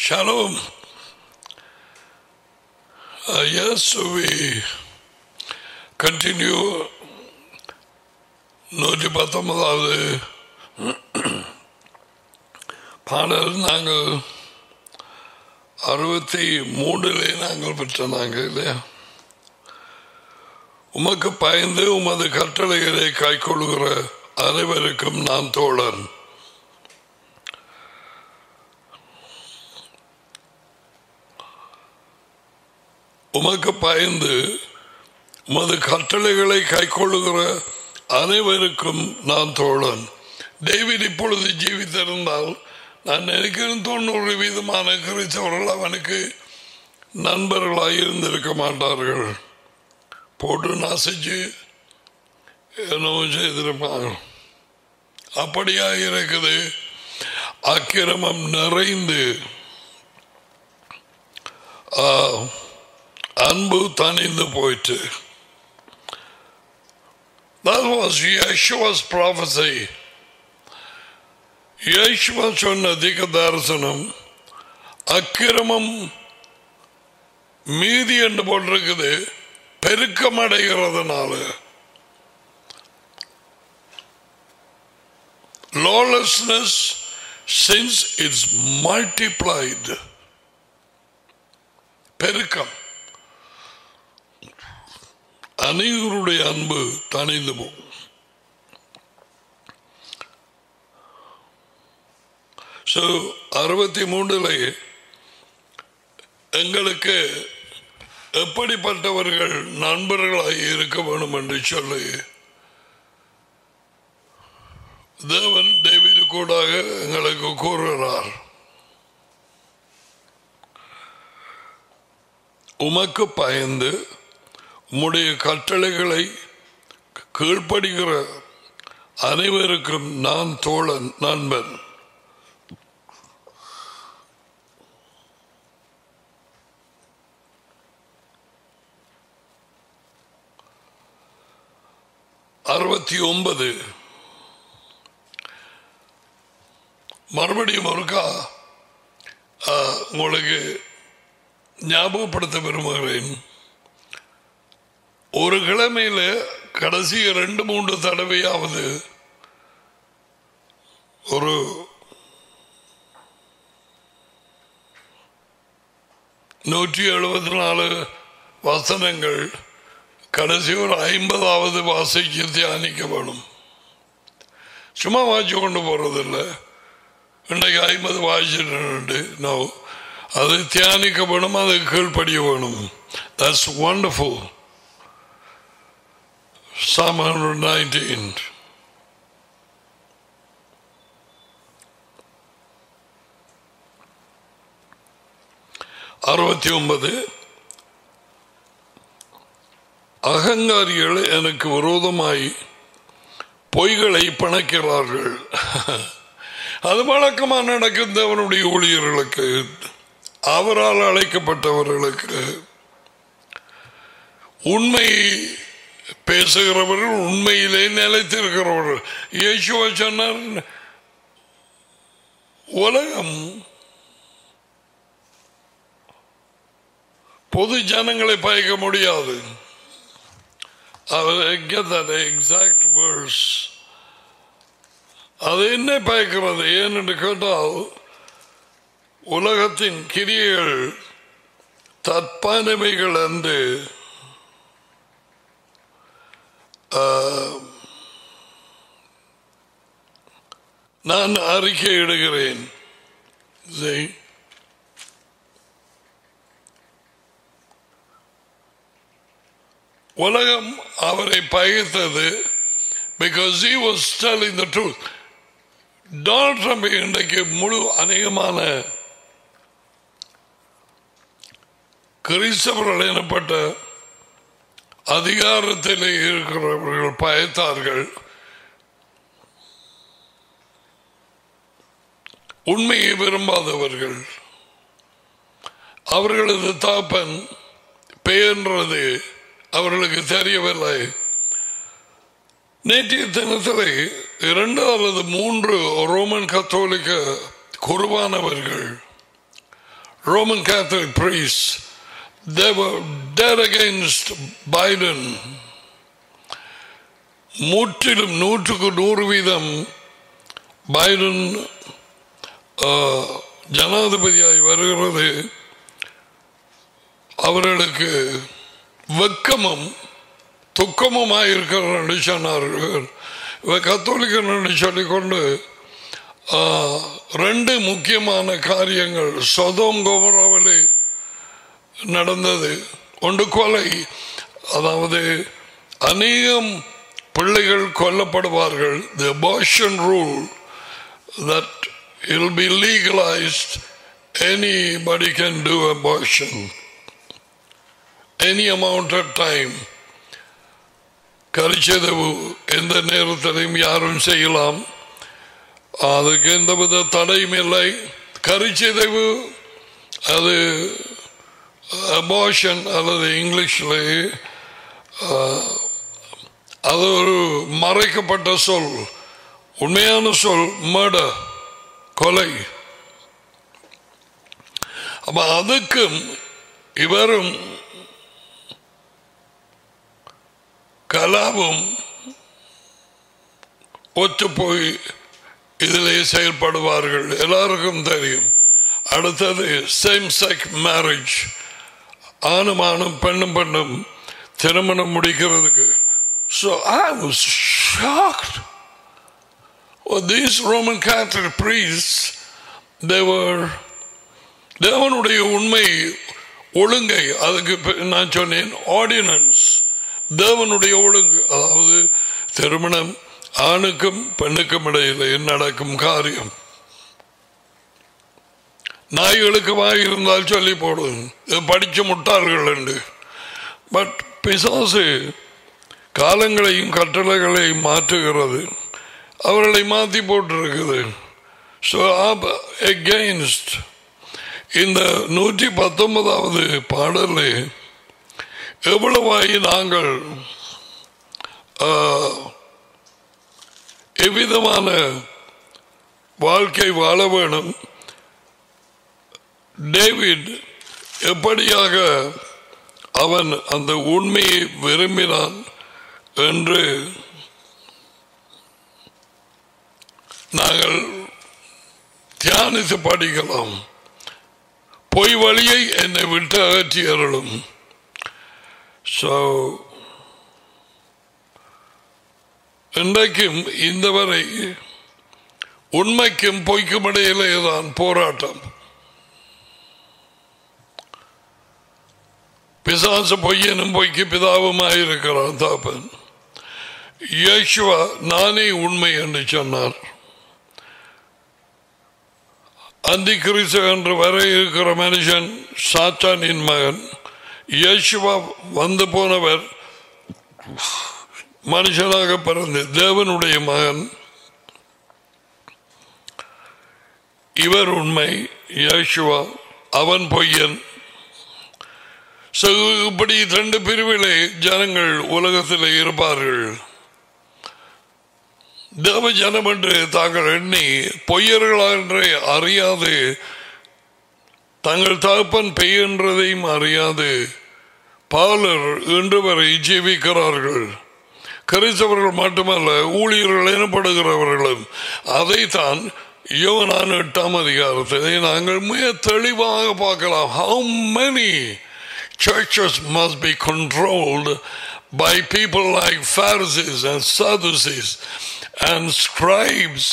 Shalom. Uh, yes, we continue நூற்றி பத்தொன்பதாவது பாடல் நாங்கள் அறுபத்தி மூன்றிலே நாங்கள் பெற்ற நாங்கள் இல்லையா உமக்கு பயந்து உமது கட்டளைகளை கைக்கொள்கிற அனைவருக்கும் நான் தோழன் உமக்கு பயந்து உமது கட்டளைகளை கைக்கொள்ளுகிற அனைவருக்கும் நான் தோழன் டேவிட் இப்பொழுது ஜீவித்திருந்தால் நான் நினைக்கிறேன் தொண்ணூறு வீதமான கிறிஸ்தவர்கள் அவனுக்கு நண்பர்களாக இருந்திருக்க மாட்டார்கள் போட்டு நசைச்சு என்னவோ செய்திருப்பாங்க அப்படியா இருக்குது அக்கிரமம் நிறைந்து ஆ, அன்பு தனிந்து போயிட்டு That was Yeshua's prophecy. Yeshua சொன்ன திக தரிசனம் அக்கிரமம் மீதி என்று போட்டிருக்குது பெருக்கம் அடைகிறதுனால lawlessness since it's multiplied பெருக்கம் அனைவருடைய அன்பு தணிந்து போகும் ஸோ அறுபத்தி மூன்றுல எங்களுக்கு எப்படிப்பட்டவர்கள் நண்பர்களாக இருக்க வேண்டும் என்று சொல்லி தேவன் டேவிட் கூடாக எங்களுக்கு கூறுகிறார் உமக்கு பயந்து உம்முடைய கட்டளைகளை கீழ்ப்படுகிற அனைவருக்கும் நான் தோழன் நண்பன் அறுபத்தி ஒன்பது மறுபடியும் ஒருக்கா ஆ, உங்களுக்கு ஞாபகப்படுத்த விரும்புகிறேன் ஒரு கிழமையில கடைசி ரெண்டு மூன்று தடவையாவது ஒரு நூற்றி எழுபத்தி நாலு வசனங்கள் கடைசி ஒரு ஐம்பதாவது வாசிக்கு தியானிக்க வேணும் சும்மா வாய்ச்சி கொண்டு போறதில்ல இன்றைக்கு ஐம்பது வாய்ச்சிட்டு நோ அது தியானிக்க வேணும் அது கீழ்ப்படிய வேணும் தட்ஸ் வண்டர்ஃபுல் Psalm 119. அறுபத்தி ஒன்பது அகங்காரிகள் எனக்கு விரோதமாய் பொய்களை பணக்கிறார்கள் அது வழக்கமாக நடக்கும் தேவனுடைய ஊழியர்களுக்கு அவரால் அழைக்கப்பட்டவர்களுக்கு உண்மை பேசுகிறவர்கள் உண்மையிலே நிலைத்திருக்கிறவர்கள் இயேசுவ சொன்னார் உலகம் பொது ஜனங்களை பயக்க முடியாது எக்ஸாக்ட் வேர்ஸ் அது என்ன பயக்கிறது ஏனென்று கேட்டால் உலகத்தின் கிரியைகள் தற்பானமைகள் என்று நான் அறிக்கை இடுகிறேன் செய். உலகம் அவரை பகைத்தது because he was telling the truth Donald Trump இன்றைக்கு முழு அநேகமான கிறிஸ்தவர்கள் எனப்பட்ட அதிகாரத்தில் இருக்கிறவர்கள் பயத்தார்கள் உண்மையை விரும்பாதவர்கள் அவர்களது தாப்பன் பெயர்ன்றது அவர்களுக்கு தெரியவில்லை நேற்றைய தினத்தில் இரண்டு அல்லது மூன்று ரோமன் கத்தோலிக்க குருவானவர்கள் Roman Catholic priests, they were dead against Biden. முற்றிலும் நூற்றுக்கு நூறு வீதம் பைடன் ஆஹ், ஜனாதிபதியாய் வருகிறது அவர்களுக்கு வெக்கமும் துக்கமுமாய் இருக்கிறார் என்று சொன்னார்கள் இவ கத்தோலிக்கன் என்று சொல்லிக்கொண்டு ஆஹ், ரெண்டு முக்கியமான காரியங்கள் சொதம் கோமராவிலே நடந்தது ஒன்று கொலை அதாவது அநேகம் பிள்ளைகள் கொல்லப்படுவார்கள் the abortion rule that will be legalised anybody can do abortion any amount of time கரிச்சதவு எந்த நேரத்திலையும் யாரும் செய்யலாம் அதுக்கு எந்தவித தடையும் இல்லை கரிச்சதவு அது அபார்ஷன் அல்லது இங்கிலீஷில் அது ஒரு மறைக்கப்பட்ட சொல் உண்மையான சொல் மர்டர் கொலை அப்ப அதுக்கும் இவரும் கலாவும் ஒத்து போய் இதிலே செயல்படுவார்கள் எல்லாருக்கும் தெரியும் அடுத்தது சேம் செக் மேரேஜ் ஆணும் ஆணும் பெண்ணும் பெண்ணும் திருமணம் முடிக்கிறதுக்கு so I was shocked these Roman Catholic priests they were தேவனுடைய உண்மை ஒழுங்கை அதுக்கு பே- நான் சொன்னேன் ஆர்டினன்ஸ் தேவனுடைய ஒழுங்கு அதாவது திருமணம் ஆணுக்கும் பெண்ணுக்கும் இடையிலே நடக்கும் காரியம் நாய்களுக்குமாக இருந்தால் சொல்லி போடும் இது படிச்சு முட்டார்கள் என்று பட் பிசாசு காலங்களையும் கட்டளைகளையும் மாற்றுகிறது அவர்களை மாற்றி போட்டிருக்குது ஸோ எகெயின்ஸ்ட் இந்த நூற்றி பத்தொன்பதாவது பாடலில் எவ்வளவாய் நாங்கள் ஆ, எவ்விதமான வாழ்க்கை வாழ வேணும் டேவிட் எப்படியாக அவன் அந்த உண்மையை விரும்பினான் என்று நாங்கள் தியானித்து படிக்கலாம் பொய் வழியை என்னை விட்டு அகற்றியருளும் ஸோ இன்றைக்கும் இந்த வரை உண்மைக்கும் பொய்க்கும் இடையிலே தான் போராட்டம் பிசாசு பொய்யனும் பொய்க்கு பிதாவுமாயிருக்கிறான் தாப்பன் இயேசுவா நானே உண்மை என்று சொன்னார் அந்தி கிறிஸ்து என்று வர இருக்கிற மனுஷன் சாத்தானின் மகன் இயேசுவா வந்து போனவர் மனுஷனாக பிறந்து தேவனுடைய மகன் இவர் உண்மை இயேசுவா அவன் பொய்யன் So, இப்படி ரெண்டு பிரிவிலே ஜனங்கள் உலகத்தில் இருப்பார்கள் தேவ ஜனம் என்று தாங்கள் எண்ணி பொய்யர்களா என்று அறியாது தங்கள் தகப்பன் பெய் என்றதையும் அறியாது பாலர் இன்று வரை ஜீவிக்கிறார்கள் கிறிஸ்தவர்கள் மட்டுமல்ல ஊழியர்கள் எனப்படுகிறவர்களும் அதைத்தான் யோனான் எட்டாம் அதிகாரத்தை நாங்கள் மிக தெளிவாக பார்க்கலாம் how many churches must be controlled by people like Pharisees and Sadducees and scribes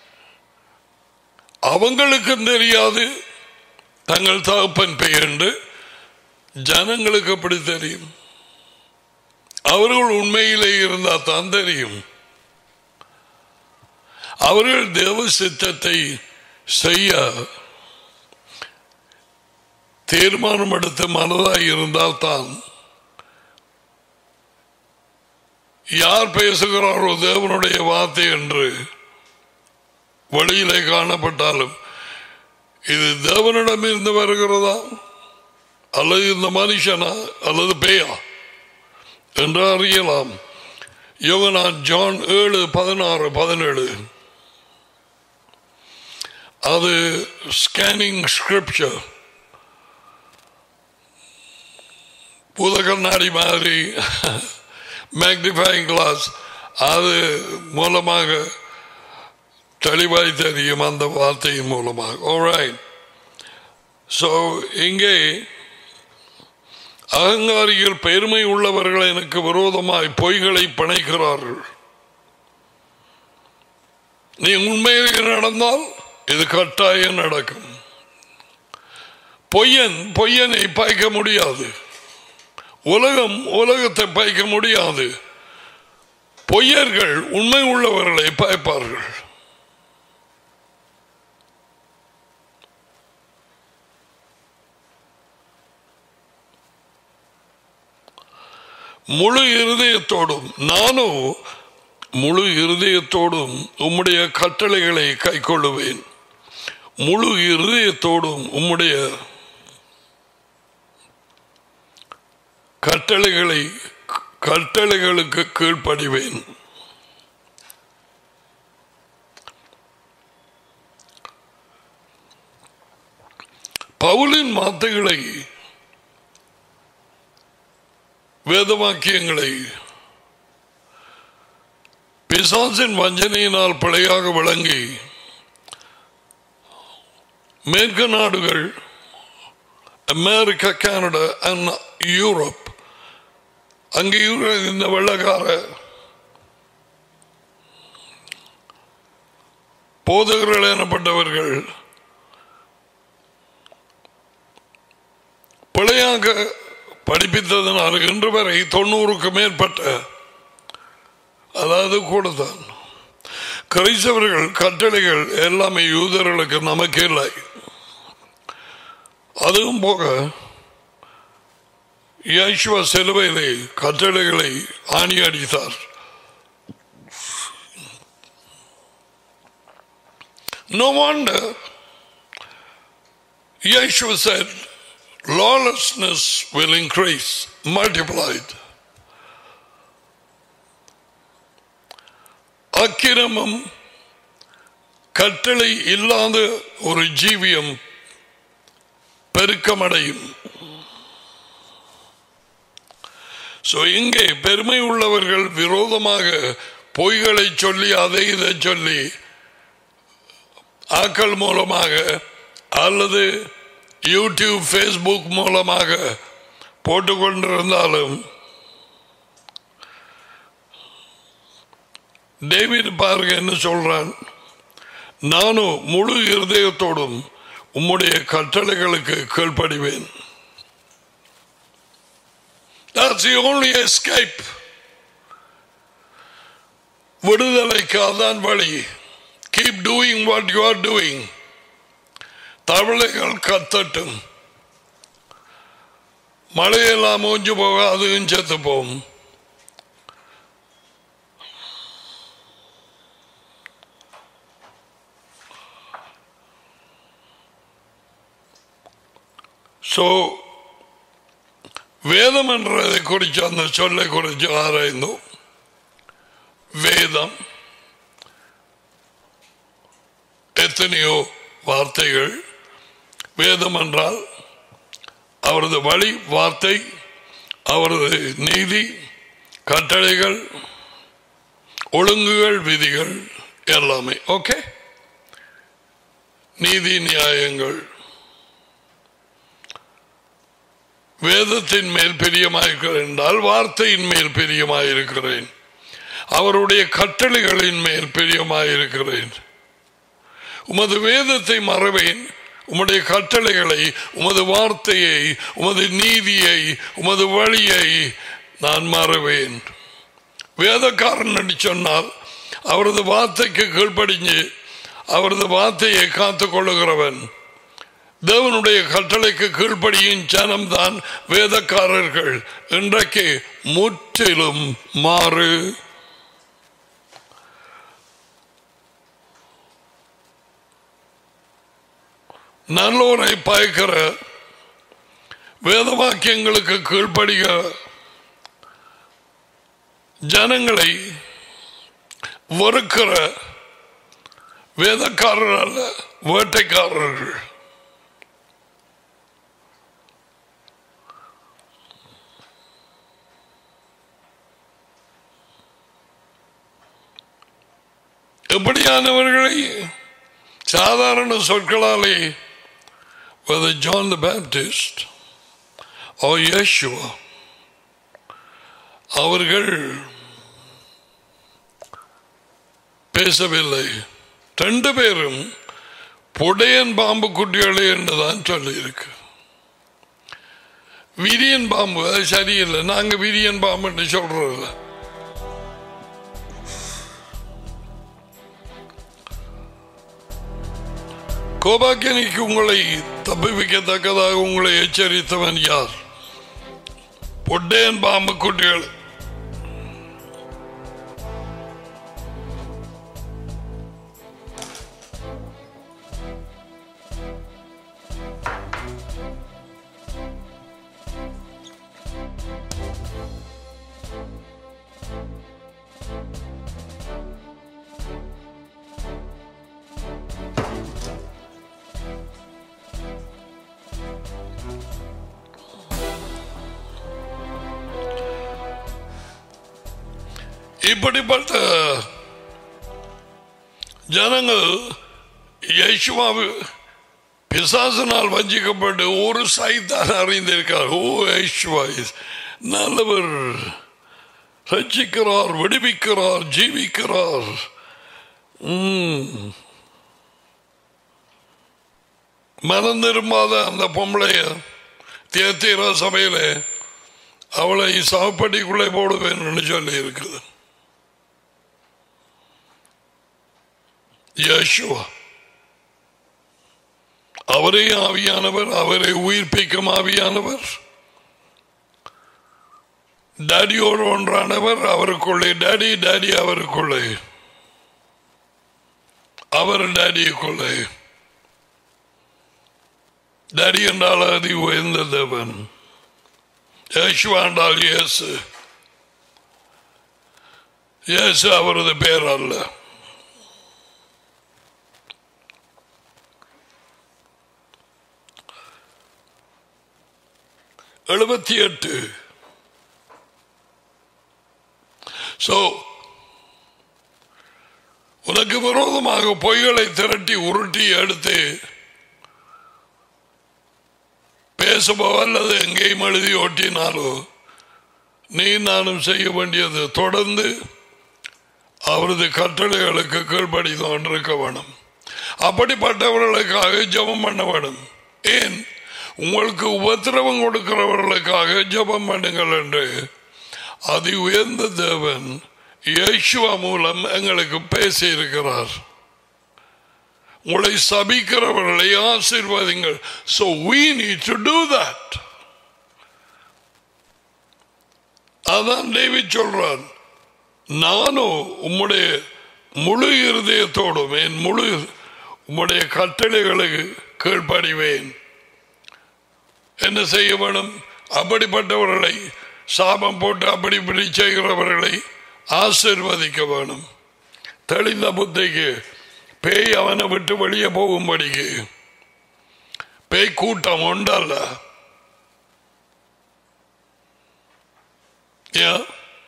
அவங்களுக்கும் தெரியாது தங்கள் தகப்பன் பெயர்ந்து ஜனங்களுக்கு அப்படி தெரியும் அவர்கள் உண்மையிலே இருந்தா தான் தெரியும் அவர்கள் தேவ சித்தத்தை செய்ய தீர்மானம் எடுத்து மனதாய் இருந்தால் தான் யார் பேசுகிறாரோ தேவனுடைய வார்த்தை என்று வெளியிலே காணப்பட்டாலும் இது தேவனிடமிருந்து வருகிறதா அல்லது இந்த மனுஷனா அல்லது பேயா என்று அறியலாம் யோகனான் ஜான் ஏழு பதினாறு பதினேழு அது ஸ்கேனிங் ஸ்கிரிப்சர் பூத கண்ணாடி மாதிரி மேக்னிஃபைங் கிளாஸ் அது மூலமாக தெளிவாய் தெரியும் அந்த வார்த்தையின் மூலமாக ஓரைட் ஸோ இங்கே அகங்காரிகள் பெருமை உள்ளவர்கள் எனக்கு விரோதமாய் பொய்களை பிணைக்கிறார்கள் நீ உண்மையிலே நடந்தால் இது கட்டாயம் நடக்கும் பொய்யன் பொய்யனை பாய்க்க முடியாது உலகம் உலகத்தை பாய்க்க முடியாது பொய்யர்கள் உண்மை உள்ளவர்களை பாய்ப்பார்கள் முழு இருதயத்தோடும் நானும் முழு இருதயத்தோடும் உம்முடைய கட்டளைகளை கைக்கொள்ளுவேன் முழு இருதயத்தோடும் உம்முடைய கட்டளைகளை கட்டளைகளுக்கு கீழ்ப்படிவேன் பவுலின் வார்த்தைகளை வேதவாக்கியங்களை பிசாசின் வஞ்சனையினால் பிழையாக விளங்கி மேற்கு நாடுகள் அமெரிக்கா கனடா அண்ட் யூரோப் அங்கே இந்த வெள்ளக்கார போதகர்கள் எனப்பட்டவர்கள் பிழையாக படிப்பித்ததனால் இன்று வரை தொண்ணூறுக்கு மேற்பட்ட அதாவது கூடத்தான் கிரைஸ்தவர்கள் கட்டளைகள் எல்லாமே யூதர்களுக்கு நமக்கு இல்லை அதுவும் போக யேசுவ சிலுவையிலே கட்டளைகளை ஆணி அடித்தார் No wonder Yeshua said, lawlessness will increase, multiplied. அக்கிரமம் கட்டளை இல்லாத ஒரு ஜீவியம் பெருக்கமடையும் ஸோ இங்கே பெருமை உள்ளவர்கள் விரோதமாக பொய்களை சொல்லி அதை இதை சொல்லி ஆக்கள் மூலமாக அல்லது யூடியூப் ஃபேஸ்புக் மூலமாக போட்டுக்கொண்டிருந்தாலும் டேவிட் பாருங்க என்ன சொல்றான் நானும் முழு இருதயத்தோடும் உம்முடைய கட்டளைகளுக்கு கீழ்ப்படிவேன் That's the only escape. விடுதலைக்கு அதான் வழி keep doing what you are doing தவளைகள் கத்தட்டும் மழையெல்லாம் மூஞ்சு போக அதுவும் செத்து போகும் ஸோ வேதம் என்றதை குறித்து அந்த சொல்லை குறித்து ஆராய்ந்தோம் வேதம் எத்தனையோ வார்த்தைகள் வேதம் என்றால் அவரது வழி வார்த்தை அவரது நீதி கட்டளைகள் ஒழுங்குகள் விதிகள் எல்லாமே ஓகே நீதி நியாயங்கள் வேதத்தின் மேல் பிரியமாயிருக்கிறேன் என்றால் வார்த்தையின் மேல் பிரியமாயிருக்கிறேன் அவருடைய கட்டளைகளின் மேல் பிரியமாயிருக்கிறேன் உமது வேதத்தை மறவேன் உமது கட்டளைகளை உமது வார்த்தையை உமது நீதியை உமது வழியை நான் மறவேன் வேதக்காரன் என்று சொன்னால் அவரது வார்த்தைக்கு கீழ்ப்படிஞ்சு அவரது வார்த்தையை காத்துக் கொள்ளுகிறவன் தேவனுடைய கட்டளைக்கு கீழ்ப்படியும் ஜனம்தான் வேதக்காரர்கள் இன்றைக்கு முற்றிலும் மாறு நல்லோரை பாய்க்கிற வேத வாக்கியங்களுக்கு கீழ்ப்படுகிற ஜனங்களை வெறுக்கிற வேதக்காரர் அல்ல வேட்டைக்காரர்கள் எப்படியானவர்களை சாதாரண சொற்களாலே whether John the Baptist or Yeshua அவர்கள் பேசவில்லை ரெண்டு பேரும் புடையன் பாம்பு குட்டிகளே என்றுதான் சொல்லியிருக்கு விரியன் பாம்பு அது சரியில்லை நாங்க விரியன் பாம்புன்னு சொல்றதில்ல கோபாக்கியனிக்கு உங்களை தப்பிவிக்கத்தக்கதாக உங்களை எச்சரித்தவன் யார் பொட்டேன் பாம்பு குட்டிகள் இப்படிப்பட்ட ஜனங்கள் யேசுவாவு பிசாசனால் வஞ்சிக்கப்பட்டு ஒரு சைத்தான் அறிந்திருக்கார் ஓ யேசுவா is நல்லவர் ரட்சிக்கிறார் விடுவிக்கிறார் ஜீவிக்கிறார் ம். மனம் திரும்பாத அந்த பொம்பளைய தேத்தீரா சபையில அவளை சாப்படிக்குள்ளே போடுவேன்னு சொல்லி இருக்குது யேசுவா அவரே ஆவியானவர் அவரை உயிர்ப்பிக்கும் ஆவியானவர் டாடியோடு ஒன்றானவர் அவருக்குள்ளே டாடி டாடி அவருக்குள்ளே அவர் டாடியுக்குள்ளே டாடி என்றால் அதி உயர்ந்த தேவன் யேசுவா என்றால் இயேசு இயேசு அவரது பேர் அல்ல எழுபத்தி எட்டு சோ உனக்கு விரோதமாக பொய்களை திரட்டி உருட்டி எடுத்து பேசுபவ அல்லது எங்கேயும் எழுதி ஒட்டினாலோ நீ நானும் செய்ய வேண்டியது தொடர்ந்து அவரது கட்டளைகளுக்கு கீழ்ப்படி கொண்டிருக்க வேணும் அப்படிப்பட்டவர்களுக்காக ஜெபம் பண்ண வேணும் ஏன் உங்களுக்கு உபத்திரவம் கொடுக்கிறவர்களுக்காக ஜெபம் பண்ணுங்கள் என்று அதி உயர்ந்த தேவன் இயேசுவா மூலம் எங்களுக்கு பேசி இருக்கிறார் உங்களை சபிக்கிறவர்களை ஆசீர்வாதிங்கள் so we need to do that அதான் டேவிட் சொல்றான் நானும் உம்முடைய முழு இருதயத்தோடும் என் முழு உம்முடைய கட்டளைகளுக்கு கீழ்ப்படிவேன் என்ன செய்ய வேணும் அப்படிப்பட்டவர்களை சாபம் போட்டு அப்படி இப்படி செய்கிறவர்களை ஆசிர்வதிக்க வேணும் தெளிந்த புத்திக்கு பேய் அவனை விட்டு வெளியே போகும்படிக்கு பேய் கூட்டம் உண்டல்ல ஏன்?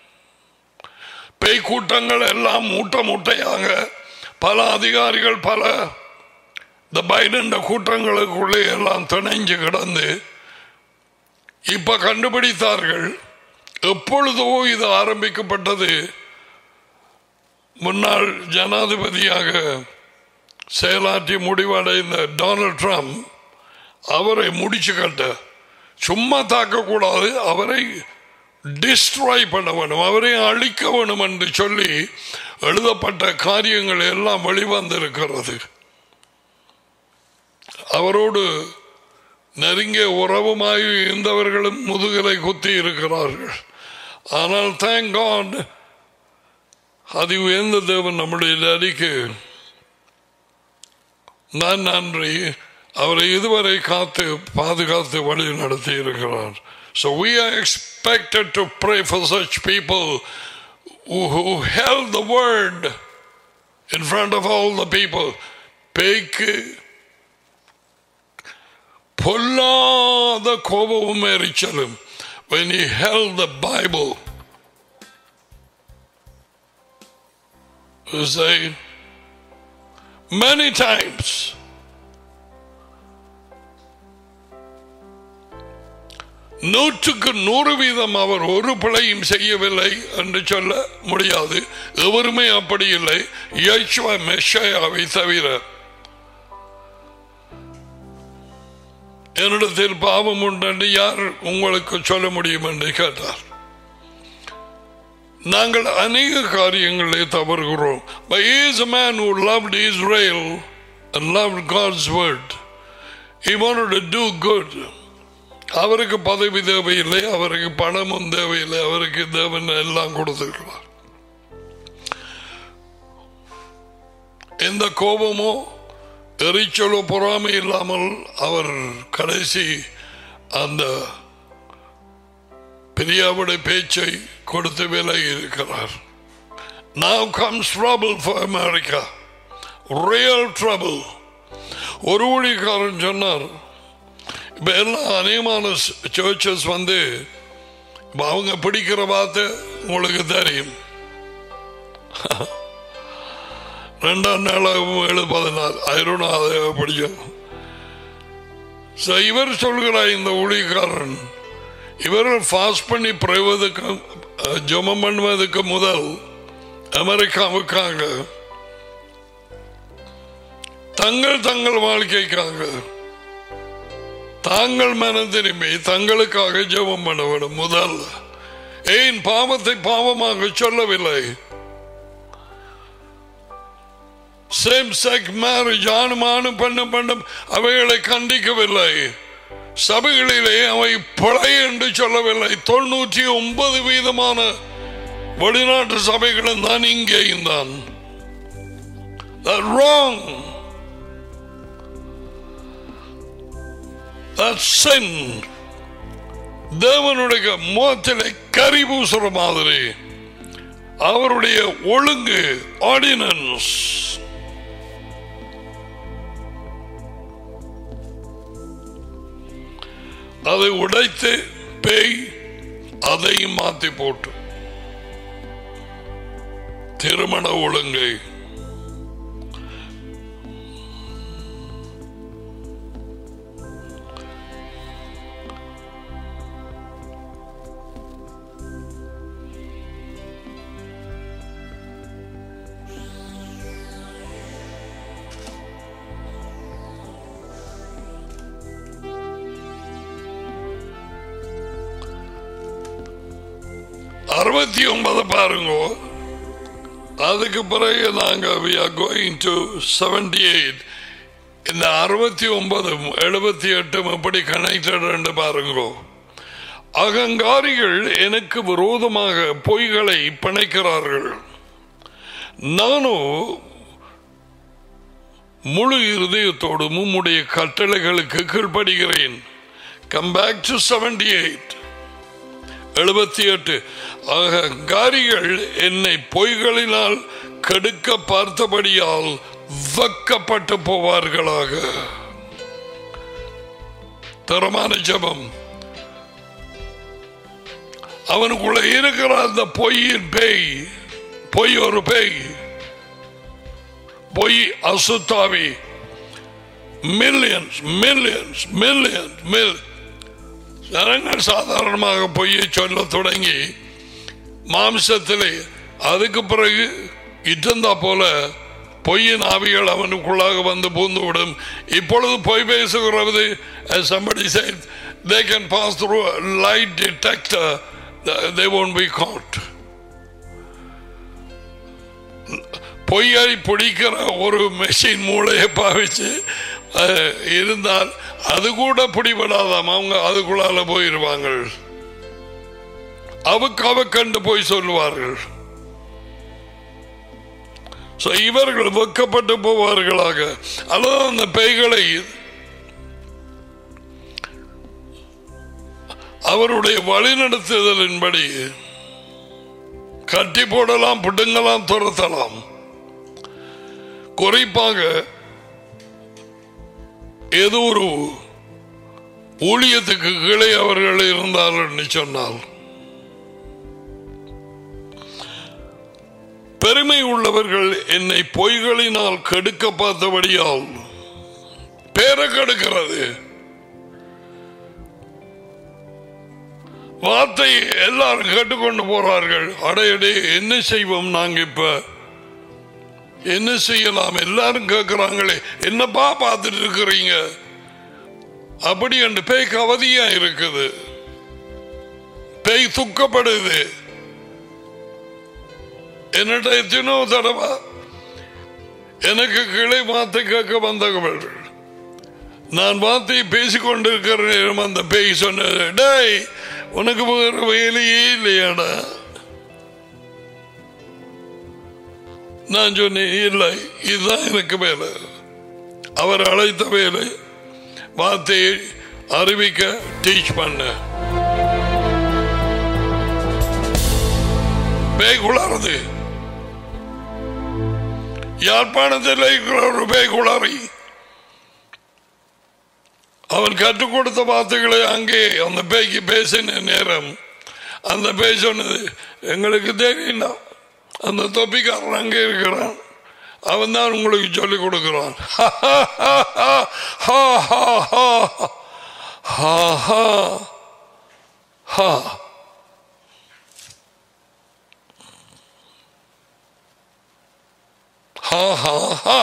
பேய் கூட்டங்கள் எல்லாம் மூட்டை மூட்டையாக பல அதிகாரிகள் பல இந்த பைடன் கூட்டங்களுக்குள்ளே எல்லாம் திணைஞ்சு கிடந்து இப்ப கண்டுபிடித்தார்கள் எப்பொழுதோ இது ஆரம்பிக்கப்பட்டது முன்னாள் ஜனாதிபதியாக செயலாற்றி முடிவடைந்த டொனால்ட் ட்ரம்ப் அவரை முடிச்சு கட்ட சும்மா தாக்கக்கூடாது அவரை டிஸ்ட்ராய் பண்ண வேணும் அவரை அழிக்க வேணும் என்று சொல்லி எழுதப்பட்ட காரியங்கள் எல்லாம் வெளிவந்திருக்கிறது அவரோடு நெருங்கிய உறவுமாய் இருந்தவர்களும் முதுகலை குத்தி இருக்கிறார்கள் ஆனால் தேங்க் காட் அது உயர்ந்த தேவன் நம்முடைய நடிக்கு நான் நன்றி அவரை இதுவரை காத்து பாதுகாத்து வழி நடத்தி இருக்கிறார் So we are expected to pray for such people who, who held the word in front of all the people. பேய்க்கு பொல்லாத கோபமும் எரிச்சலும் when he held the Bible you say many times. நூற்றுக்கு நூறு வீதம் அவர் ஒரு பிழையும் செய்யவில்லை என்று சொல்ல முடியாது எவருமே அப்படி இல்லை யேசுவா மெஷாயாவை தவிர என்னிடத்தில் பாவம் உண்டு யார் உங்களுக்கு சொல்ல முடியும் என்று கேட்டார் நாங்கள் அநேக காரியங்களை தவறுகிறோம் But he is a man who loved Israel and loved God's word. He wanted to do good. அவருக்கு பதவி தேவையில்லை அவருக்கு பணமும் தேவையில்லை அவருக்கு தேவன் எல்லாம் கொடுத்திருக்கிறார் எந்த கோபமோ எரிச்சலோ பொறாமை இல்லாமல் அவர் கடைசி அந்த பெரியாவுடைய பேச்சை கொடுத்து விலகி இருக்கிறார் Now comes trouble for America. Real trouble. ஒரு ஊழியக்காரன் சொன்னார் இப்ப எல்லாம் அநேகமான சர்ச்சஸ் வந்து இப்ப அவங்க பிடிக்கிற வார்த்தை உங்களுக்கு தெரியும் ரெண்டாம் நாளாகவும் ஏழு பதினாறு ஐரோனா அதை படிச்சோம் So, இவர் சொல்கிறார் இந்த ஊழியக்காரன் இவர்கள் ஃபாஸ்ட் பண்ணி பிறவதுக்கு ஜெபம் பண்ணுவதற்கு முதல் அமெரிக்காவுக்காக தங்கள் தங்கள் வாழ்க்கைக்காக தாங்கள் மனம் திரும்பி தங்களுக்காக ஜெபம் பண்ண வேண்டும் முதல் ஏன் பாவத்தை பாவமாக சொல்லவில்லை சேம் செக் மேரேஜ் ஆணும் ஆணும் பெண்ணும் பெண்ணும் அவைகளை கண்டிக்கவில்லை சபைகளிலே அவை பிழை என்று சொல்லவில்லை தொண்ணூற்றி ஒன்பது வீதமான வெளிநாட்டு சபைகளும் தான் இங்கேயும் தான் wrong That's sin. தேவனுடைய முகத்திலே கரி பூசுற மாதிரி அவருடைய ஒழுங்கு ஆர்டினன்ஸ் அதை உடைத்து பேய் அதையும் மாத்தி போட்டு திருமண ஒழுங்கை அறுபத்தி ஒன்பது பாருங்க அதுக்கு பிறகு நாங்க we are going to 78 இந்த அறுபத்தி ஒன்பது எழுபத்தி எட்டு எப்படி கனெக்டட் பாருங்க அகங்காரிகள் எனக்கு விரோதமாக பொய்களை பிணைக்கிறார்கள் நானும் முழு இருதயத்தோடு உம்முடைய கட்டளைகளுக்கு கீழ்ப்படுகிறேன் come back to seventy eight எழுபத்தி எட்டு அகங்காரிகள் என்னை பொய்களினால் கெடுக்க பார்த்தபடியால் வெக்கப்பட்டு போவார்களாக தரமான ஜபம் அவனுக்குள்ள இருக்கிற அந்த பொய்யின் பேய் பொய் ஒரு பேய் பொய் அசுத்தாவி மில்லியன்ஸ் மில்லியன்ஸ் மில்லியன்ஸ் மில் ஜனங்கள் சாதாரணமாக பொய்யை சொல்ல தொடங்கி மாம்சத்திலே அதுக்கு பிறகு இட்டந்தா போல பொய்யின் ஆவிகள் அவனுக்குள்ளாக வந்து பூந்துவிடும் இப்பொழுது பொய் பேசுகிறது as somebody said they can pass through a light detector they won't be caught பொய்யை பிடிக்கிற ஒரு மெஷின் மூளையை பாவிச்சு அஹ், இருந்தால் அது கூட பிடிபடாதாம் அவங்க அதுக்குள்ளால போயிருவாங்க அவுக்கு அவ கண்டு போய் சொல்லுவார்கள் So, இவர்கள் வெக்கப்பட்டு போவார்களாக அல்லது அந்த பேய்களை அவருடைய வழிநடத்துதலின்படி கட்டி போடலாம் பிடுங்கலாம் துரத்தலாம் குறிப்பாக ஏதோ ஒரு ஊழியத்துக்கு கீழே அவர்கள் இருந்தார்கள் சொன்னால் பெருமை உள்ளவர்கள் என்னை பொய்களினால் கெடுக்க பார்த்தபடியால் பேரை கெடுக்கிறது வார்த்தை எல்லாரும் கேட்டுக்கொண்டு போறார்கள் அடையடே என்ன செய்வோம் நாங்க இப்ப என்ன செய்யலாம் எல்லாரும் கேட்கிறாங்களே என்னப்பா பார்த்துட்டு இருக்கிறீங்க அப்படி என்று பேய் கவதியா இருக்குது பேய் துக்கப்படுது என்னட்ட எத்தனோ தடவை எனக்கு கிளை வார்த்தை கேட்க வந்தவர்கள் நான் வார்த்தையை பேசிக்கொண்டிருக்கிற நேரம் அந்த பேய் சொன்னது டேய் உனக்கு வேற வேலையே இல்லையாடா நான் சொன்னேன் இல்லை இதுதான் எனக்கு வேலை அவர் அழைத்த வேலை வார்த்தையை அறிவிக்க டீச் பண்ண பேய் குளறுது யாழ்ப்பாணத்தில் இருக்கிற ஒரு பேய் குளறி அவன் கற்றுக் கொடுத்த வார்த்தைகளை அங்கே அந்த பேய்க்கு பேசின நேரம் அந்த பேய் சொன்னது எங்களுக்கு தெரியும்டா அந்த தொப்பிக்காரன் அங்கே இருக்கிறான் அவன் தான் உங்களுக்கு சொல்லிக் கொடுக்கிறான் ha ha ha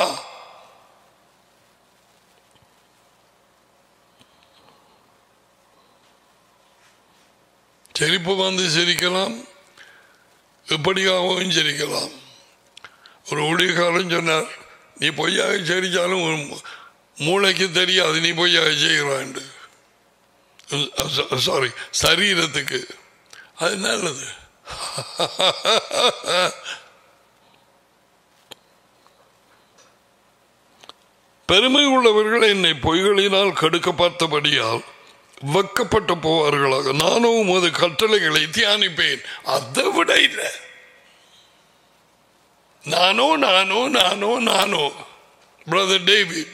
சிரிப்பு வந்து சிரிக்கலாம் எப்படியாகவும் சிரிக்கலாம் ஒரு ஊழியக்காரன் சொன்னார் நீ பொய்யாக சிரிச்சாலும் உன் மூளைக்கு தெரியாது நீ பொய்யாக செய்கிறான் சாரி சரீரத்துக்கு அது நல்லது பெருமை உள்ளவர்கள் என்னை பொய்களினால் கெடுக்க பார்த்தபடியால் வெக்கப்பட்டு போவார்களாக நானும் உமது கட்டளைகளை தியானிப்பேன் அதை விட இல்லை நானோ நானோ நானோ நானோ பிரதர் டேவிட்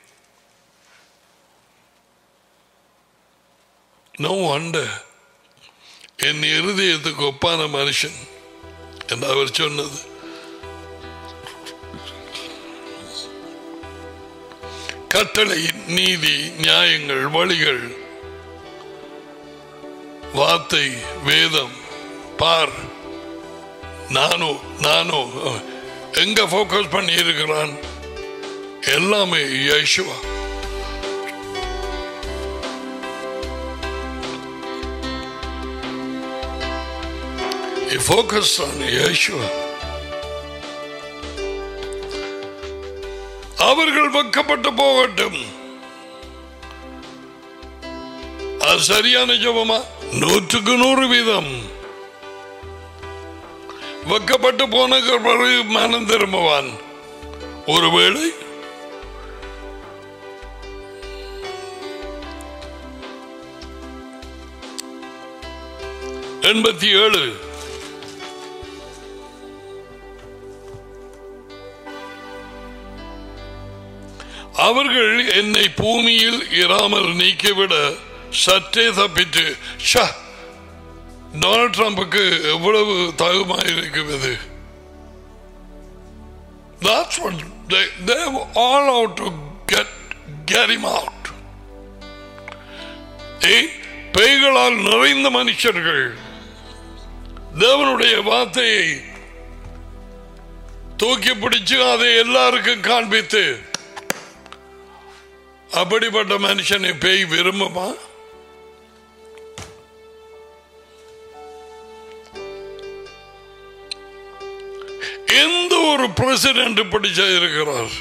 நோ wonder என் இருதயத்துக்கு ஒப்பான மனுஷன் என்று அவர் சொன்னது கட்டளை நீதி நியாயங்கள் வழிகள் வார்த்தை வேதம் பார் நானோ நானோ எங்க போக்கஸ் பண்ணி இருக்கிறான் எல்லாமே Yeshua He focused on Yeshua. அவர்கள் வெக்கப்பட்டு போகட்டும் அது சரியான ஜபமா நூற்றுக்கு நூறு வீதம் வெக்கப்பட்டு போன பிறகு மனம் திரும்புவான் ஒருவேளை எண்பத்தி ஏழு அவர்கள் என்னை பூமியில் இராமல் நீக்கிவிட சற்றே தப்பிட்டு ஷா டொனால்ட் ட்ரம்புக்கு எவ்வளவு தகுமாய் இருக்கிறது That's what they, they were all out to get, get him out. ஏய், பேய்களால் நிறைந்த மனுஷர்கள் தேவனுடைய வார்த்தையை தூக்கி பிடிச்சு அதை எல்லாருக்கும் காண்பித்து அப்படிப்பட்ட மனுஷனை பேய் விரும்புமா எந்த ஒரு பிரசிடென்ட் இப்படி செய்திருக்கிறார்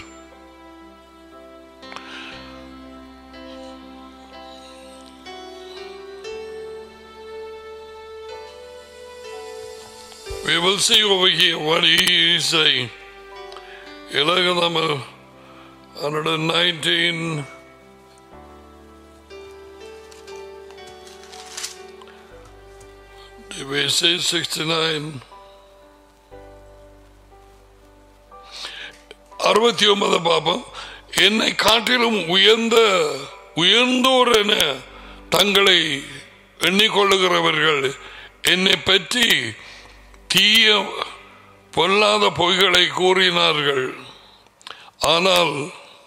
We will see over here what he is saying. Ilagadama 119 We say 69 அறுபத்தி ஒன்பது பாபம் என்னை காட்டிலும் உயர்ந்த உயர்ந்தோர் என தங்களை எண்ணிக்கொள்ளுகிறவர்கள் என்னை பற்றி தீய பொல்லாத பொய்களை கூறினார்கள் ஆனால்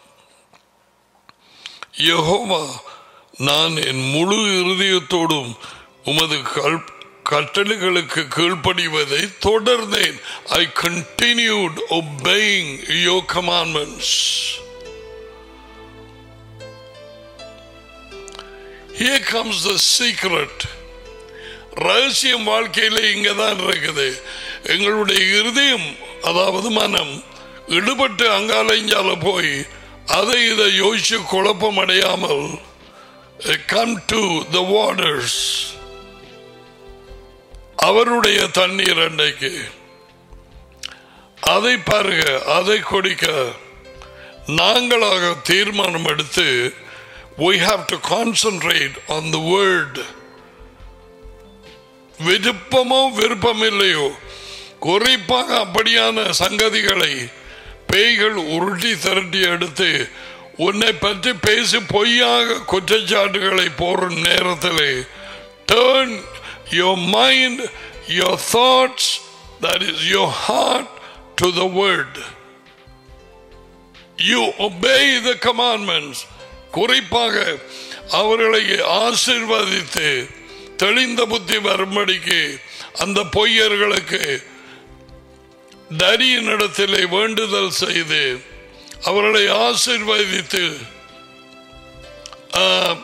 யெகோவா நான் என் முழு இருதயத்தோடும் உமது கல் கட்டளைகளுக்கு கீழ்ப்படிவதை தொடர்ந்தேன் I continued obeying your commandments here comes the secret ரகசியம் வாழ்க்கையில இங்க தான் இருக்குது எங்களுடைய இருதயம் அதாவது மனம் இடுபட்டு அங்கால இங்கால போய் அதை இதை யோசிச்சு குழப்பம் அடையாமல் கம் டு த வாட்டர்ஸ் அவருடைய தண்ணீர் அண்டைக்கு அதை பாருங்க அதை கொடுக்க நாங்களாக தீர்மானம் எடுத்து we have to concentrate on the word விருப்பமோ விருப்பம் இல்லையோ குறிப்பாக அப்படியான சங்கதிகளை பேய்கள் உருட்டி திரட்டி எடுத்து உன்னை பற்றி பேசி பொய்யாக குற்றச்சாட்டுகளை போடும் நேரத்தில் turn your mind your thoughts that is your heart to the word you obey the commandments குறிப்பாக அவர்களை ஆசிர்வதித்து தெளிந்த புத்தி வரும்படிக்கு அந்த பொய்யர்களுக்கு தரியின் இடத்திலே வேண்டுதல் செய்து அவர்களை ஆசிர்வதித்து ஆ,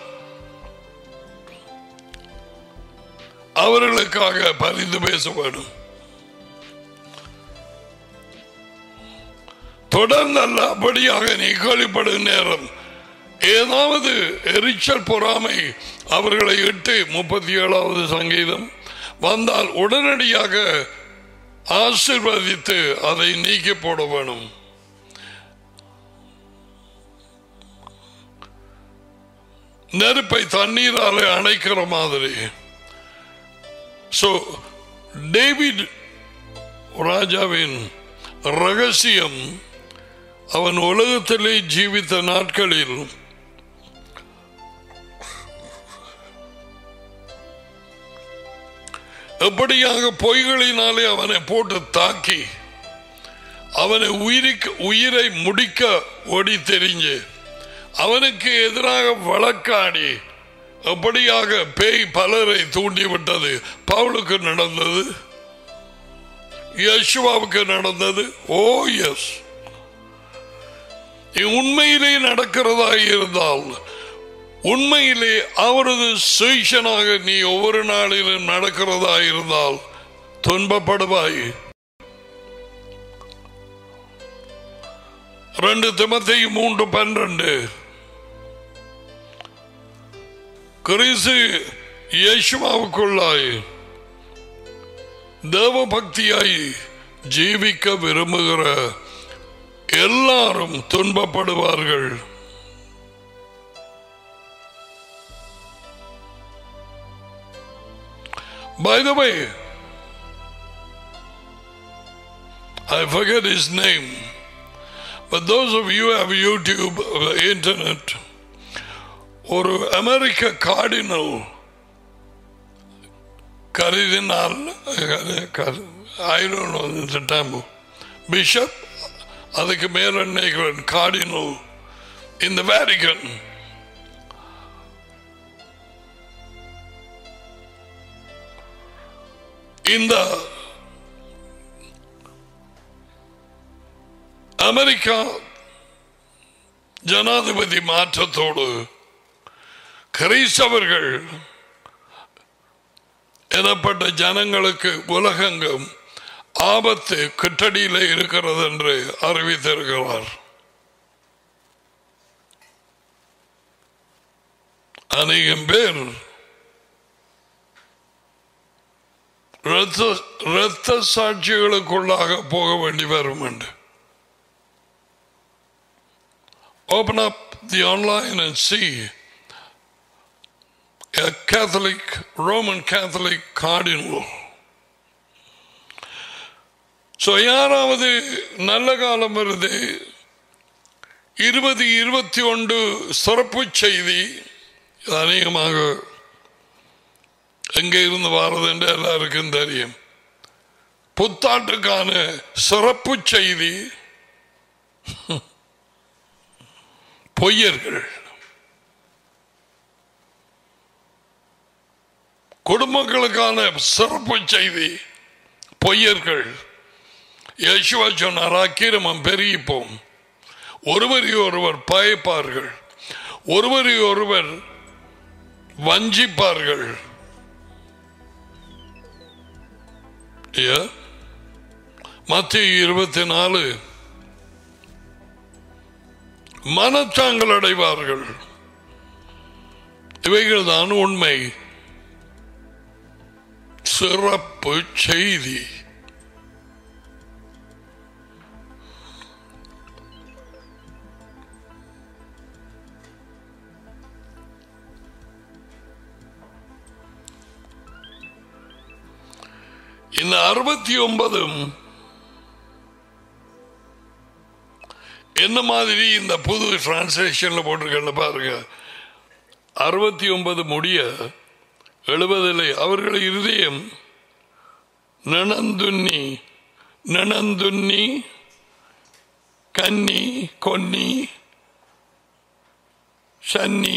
அவர்களுக்காக பரிந்து பேச வேண்டும் தொடர்ந்து அல்ல அப்படியாக நீ கேள்விப்படும் நேரம் ஏதாவது எரிச்சல் பொறாமை அவர்களை இட்டு முப்பத்தி ஏழாவது சங்கீதம் வந்தால் உடனடியாக ஆசிர்வதித்து அதை நீக்கி போட வேணும் நெருப்பை தண்ணீராலே அணைக்கிற மாதிரி சோ டேவிட் ராஜாவின் ரகசியம் அவன் உலகத்திலே ஜீவித்த நாட்களில் எப்படியாக பொய்களினாலே அவனை போட்டு தாக்கி அவனை உயிரிக்க உயிரை முடிக்க ஓடி தெரிஞ்சு அவனுக்கு எதிராக வழக்காடி எப்படியாக பேய் பலரை தூண்டிவிட்டது பவுலுக்கு நடந்தது யசுவாவுக்கு நடந்தது ஓ எஸ் உண்மையிலே நடக்கிறதா இருந்தால் உண்மையிலே அவரது சுயசனாக நீ ஒவ்வொரு நாளிலும் நடக்கிறதா இருந்தால் துன்பப்படுவாய் ரெண்டு திமத்தை மூன்று பன்னிரண்டு கிறிசு இயேசுவாவுக்குள்ளாய் தேவ பக்தியாய் ஜீவிக்க விரும்புகிற எல்லாரும் துன்பப்படுவார்கள் By the way, I forget his name, but those of you who have YouTube, uh, internet, ஒரு அமெரிக்க கார்டினல் கருதினால் ஐரோன் பிஷப் அதுக்கு மேல நினைக்கிறேன் கார்டினல் இந்த வேரிகன் இந்த அமெரிக்கா ஜனாதிபதி மாற்றத்தோடு கிறிஸ்தவர்கள் எனப்பட்ட ஜனங்களுக்கு உலகெங்கும் ஆபத்து கிட்டடியில இருக்கிறது என்று அறிவித்திருக்கிறார் அநேகம் பேர் இரத்த இரத்த சாட்சிகளுக்குள்ளாக போக வேண்டி வரும் என்று Open up the online and see a Catholic, Roman Catholic cardinal. So யாராவது நல்ல காலம் வருது இருபது இருபத்தி ஒன்று சிறப்பு செய்தி இது அநேகமாக எங்கே இருந்து வாரது என்று எல்லாருக்கும் தெரியும் புத்தாண்டுக்கான சிறப்பு செய்தி பொய்யர்கள் குடும்பங்களுக்கான சிறப்பு செய்தி பொய்யர்கள் யேசுவா சொன்னார் அக்கிரமம் பெருகிப்போம் ஒருவரை ஒருவர் பயப்பார்கள் ஒருவரை ஒருவர் வஞ்சிப்பார்கள் மத்திய இருபத்தி நாலு மனச்சாங்கல் அடைவார்கள் இவைகள் தான் உண்மை சிறப்பு செய்தி இந்த அறுபத்தி ஒன்பதும் என்ன மாதிரி இந்த புது டிரான்ஸ்லேஷன்ல போட்டிருக்கேன்னு பாருங்க அறுபத்தி ஒன்பது முடிய எழுபதில் அவர்கள் இருதயம் நனந்துண்ணி நனந்துண்ணி கன்னி கொன்னி Sunny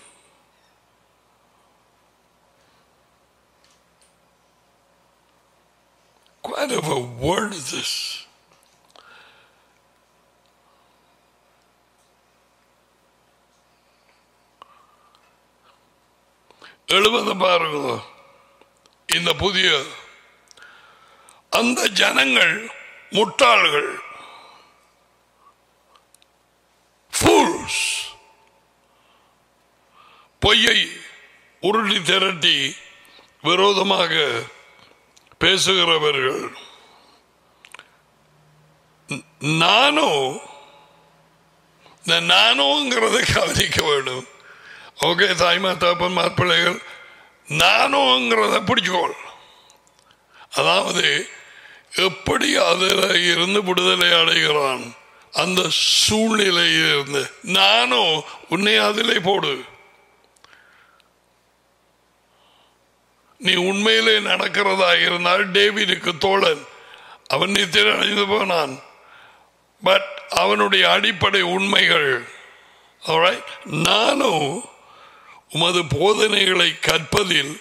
Quite of a word is this. எழுபது பாருங்க இந்த புதிய அந்த ஜனங்கள் முட்டாள்கள் fools. பொய்யை உருட்டி திரட்டி விரோதமாக பேசுகிறவர்கள் நானோ இந்த நானோங்கிறத கவனிக்க வேண்டும் ஓகே தாய்மா தாப்பன் மாப்பிள்ளைகள் நானோங்கிறத பிடிச்சுக்கோள் அதாவது எப்படி அதில் இருந்து விடுதலை அடைகிறான் அந்த சூழ்நிலையில் இருந்து நானும் உன்னை அதிலே போடு நீ உண்மையிலே நடக்கிறதா இருந்தால் டேவிடுக்கு தோழன் அவன் நித்திர அடைந்து போனான் பட் அவனுடைய அடிப்படை உண்மைகள் alright? நானும் உமது போதனைகளை கற்பதில்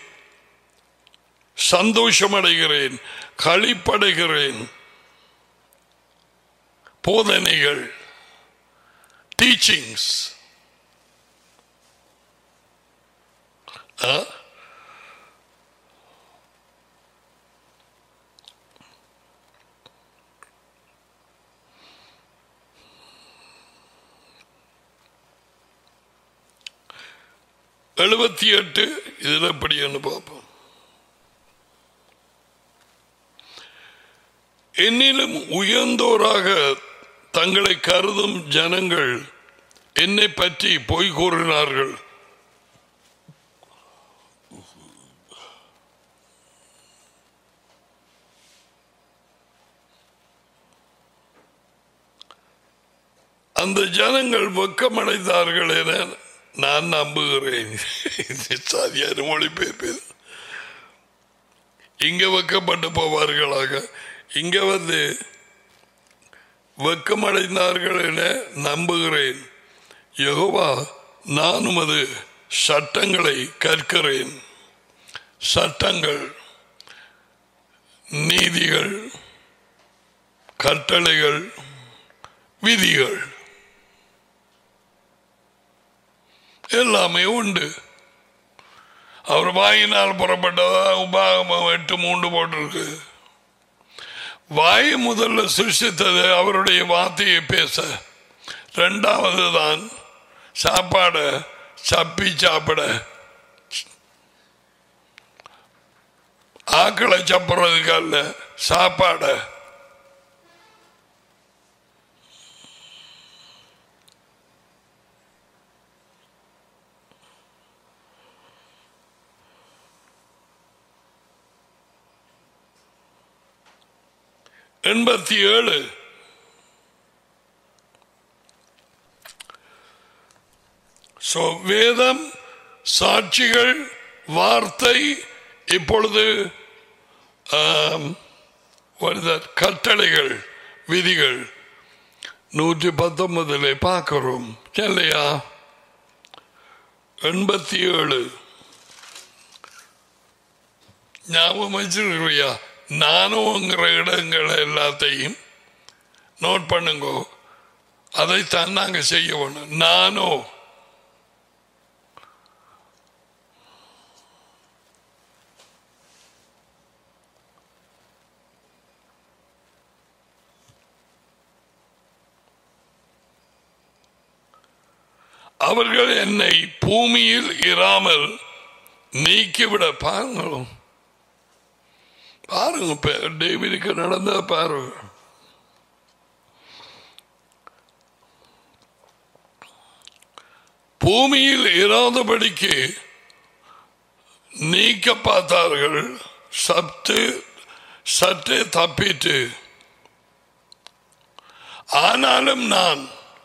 சந்தோஷமடைகிறேன் களிப்படைகிறேன் போதனைகள் டீச்சிங்ஸ் எழுபத்தி எட்டு இதில் எப்படின்னு பார்ப்போம் என்னிலும் உயர்ந்தோராக தங்களை கருதும் ஜனங்கள் என்னை பற்றி பொய் கூறினார்கள் அந்த ஜனங்கள் வெக்கமடைந்தார்கள் என நான் நம்புகிறேன் சாதியான மொழிபெயர்ப்பு இங்க வெக்கப்பட்டு போவார்களாக இங்க வந்து வெக்கமடைந்தார்கள் என நம்புகிறேன் யெகோவா நான் உமது சட்டங்களை கற்கிறேன் சட்டங்கள் நீதிகள் கட்டளைகள் விதிகள் எல்லாமே உண்டு அவர் வாயினால் புறப்பட்டதா உபாகமம் எட்டு மூன்று போட்டிருக்கு வாய் முதல்ல சிருஷ்டித்தது அவருடைய வார்த்தையை பேச ரெண்டாவது தான் சாப்பாட சப்பி சாப்பிட ஆக்களை சாப்பிட்றதுக்கு அல்ல சாப்பாட எண்பத்தி ஏழு So, வேதம் சாட்சிகள் வார்த்தை இப்பொழுது ஆம், வருத கட்டளைகள் விதிகள் நூற்றி பத்தொன்பதிலே பார்க்கிறோம் இல்லையா எண்பத்தி ஏழு ஞாபகம் வச்சிருக்கிறியா நானுங்கிற இடங்கள் எல்லாத்தையும் நோட் பண்ணுங்க அதைத்தான் நாங்க செய்ய வேணும் நானோ அவர்கள் என்னை பூமியில் இராமல் நீக்கிவிட பாருங்களும் பாருங்க பே- டேவிடுக்கு நடந்த பாருங்க பூமியில் இராதபடிக்கு நீக்க பார்த்தார்கள் சத்து சற்றே தப்பிட்டு ஆனாலும் நான்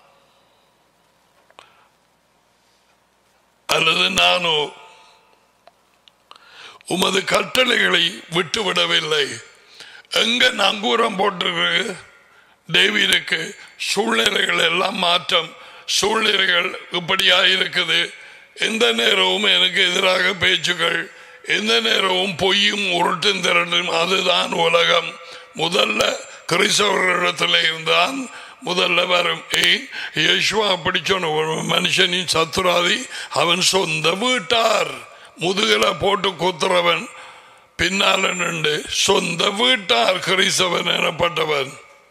அல்லது நானோ உமது கட்டளைகளை விட்டுவிடவில்லை எங்க நங்கூரம் போட்டிருக்கு டேவிடுக்கு சூழ்நிலைகள் எல்லாம் மாற்றம் சூழ்நிலைகள் இப்படியா இருக்குது எந்த நேரமும் எனக்கு எதிராக பேச்சுகள் எந்த நேரமும் பொய்யும் உருட்டும் திரண்டும் அதுதான் உலகம் முதல்ல கிறிஸ்தவர்களிடத்தில் இருந்தான் முதல்ல வரும் ஏய் யேசுவா அப்படி சொன்ன ஒரு மனுஷனின் சத்துராதி அவன் சொந்த வீட்டார் முதுகல போட்டு குத்துறவன் பின்னால நின்று சொந்த வீட்டார் கிறிஸ்தவன் எனப்பட்டவன்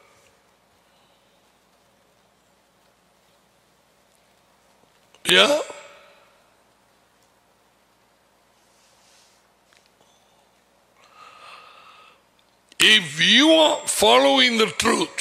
Yeah. If you are following the truth,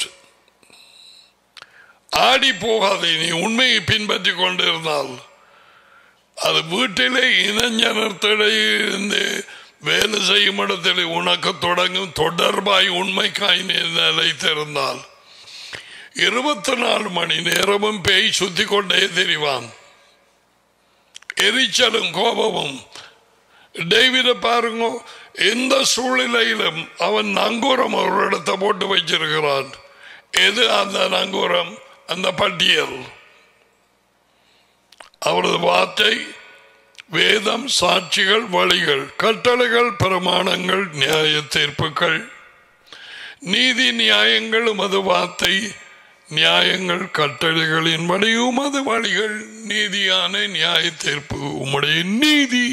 ஆடி போகாதே நீ உண்மையை பின்பற்றி கொண்டிருந்தால் அது வீட்டிலே இளைஞனத்திடையிலிருந்து வேலை செய்யும் இடத்தில் உனக்கு தொடங்கும் தொடர்பாய் உண்மைக்காய் நீ நிலைத்திருந்தால் இருபத்தி நாலு மணி நேரமும் பேய் சுத்தி கொண்டே தெரிவான் எரிச்சலும் கோபமும் டேவிட பாருங்க எந்த சூழ்நிலையிலும் அவன் நங்கூரம் ஒரு இடத்தை போட்டு வச்சிருக்கிறான் எது அந்த நங்கூரம் அந்த பட்டியல் அவரது வார்த்தை வேதம் சாட்சிகள் வழிகள் கட்டளைகள் பிரமாணங்கள் நியாய தீர்ப்புகள் நீதி நியாயங்கள் உமது வார்த்தை நியாயங்கள் கட்டளைகளின் வழி உமது வழிகள் நீதியான நியாய தீர்ப்பு உம்முடைய நீதி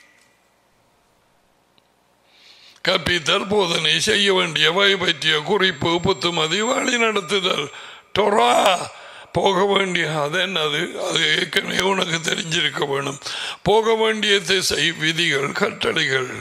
கற்பித்தல் போதனை செய்ய வேண்டியவை பற்றிய குறிப்பு புத்துமதி வழி நடத்துதல் டொரா போக வேண்டிய அது என்னது அது ஏற்கனவே உனக்கு தெரிஞ்சிருக்க வேணும் போக வேண்டிய திசை விதிகள் கட்டளைகள்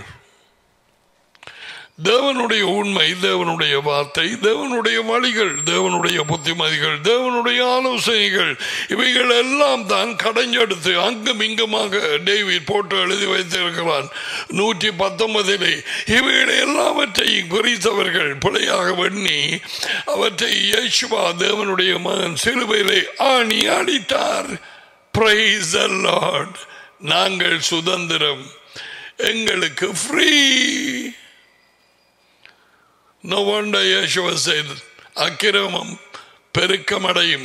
தேவனுடைய உண்மை தேவனுடைய வார்த்தை தேவனுடைய வழிகள் தேவனுடைய புத்திமதிகள் தேவனுடைய ஆலோசனைகள் இவைகள் எல்லாம் தான் கடைஞ்செடுத்து அங்கும் இங்குமாக டேவிட் போட்டு எழுதி வைத்திருக்கிறான் நூற்றி பத்தொன்பதிலே இவைகள் எல்லாவற்றையும் குறித்தவர்கள் பிழையாக எண்ணி அவற்றை யேசுவா தேவனுடைய மகன் சிலுவையிலே ஆணி அடித்தார் பிரைஸ் லார்ட் நாங்கள் சுதந்திரம் எங்களுக்கு free No wonder Yeshua said, அக்கிரமம் பெருக்கமடையும்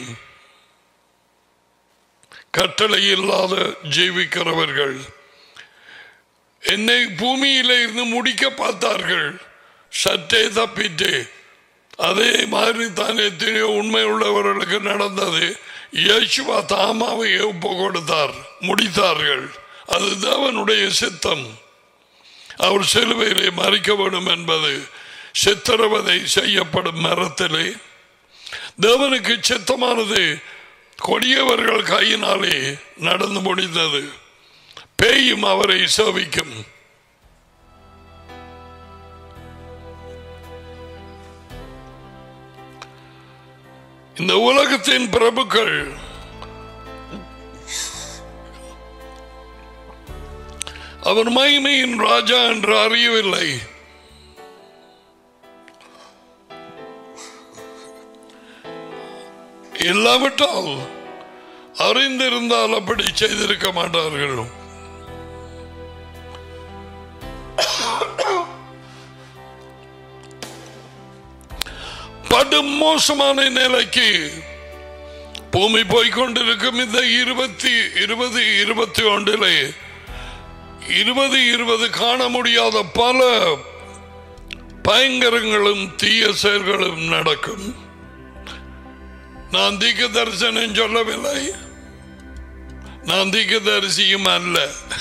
கட்டளை இல்லாத ஜீவிக்கிறவர்கள் என்னை பூமியில இருந்து முடிக்க பார்த்தார்கள் சற்றே தப்பிட்டு அதே மாதிரி தான் எத்தனையோ உண்மை உள்ளவர்களுக்கு நடந்தது இயேசுவா தாமாவை ஒப்பு கொடுத்தார் முடித்தார்கள் அது தேவனுடைய சித்தம் அவர் சிலுவையிலே மறிக்க வேண்டும் என்பது சித்திரவதை செய்யப்படும் மரத்திலே தேவனுக்கு சித்தமானது கொடியவர்கள் கையினாலே நடந்து முடிந்தது பேயும் அவரை சேவிக்கும் இந்த உலகத்தின் பிரபுக்கள் அவர் மகிமையின் ராஜா என்று அறியவில்லை இல்லாவிட்டால் அறிந்திருந்தால் அப்படி செய்திருக்க மாட்டார்கள் படு மோசமான நிலைக்கு பூமி போய்கொண்டிருக்கும் இந்த இருபத்தி இருபது இருபத்தி ஒன்றிலே இருபது இருபது காண முடியாத பல பயங்கரங்களும் தீய செயல்களும் நடக்கும் நான் தீக்க தரிசனம் சொல்லவில்லை நான் தீக்க தரிசியும் அல்ல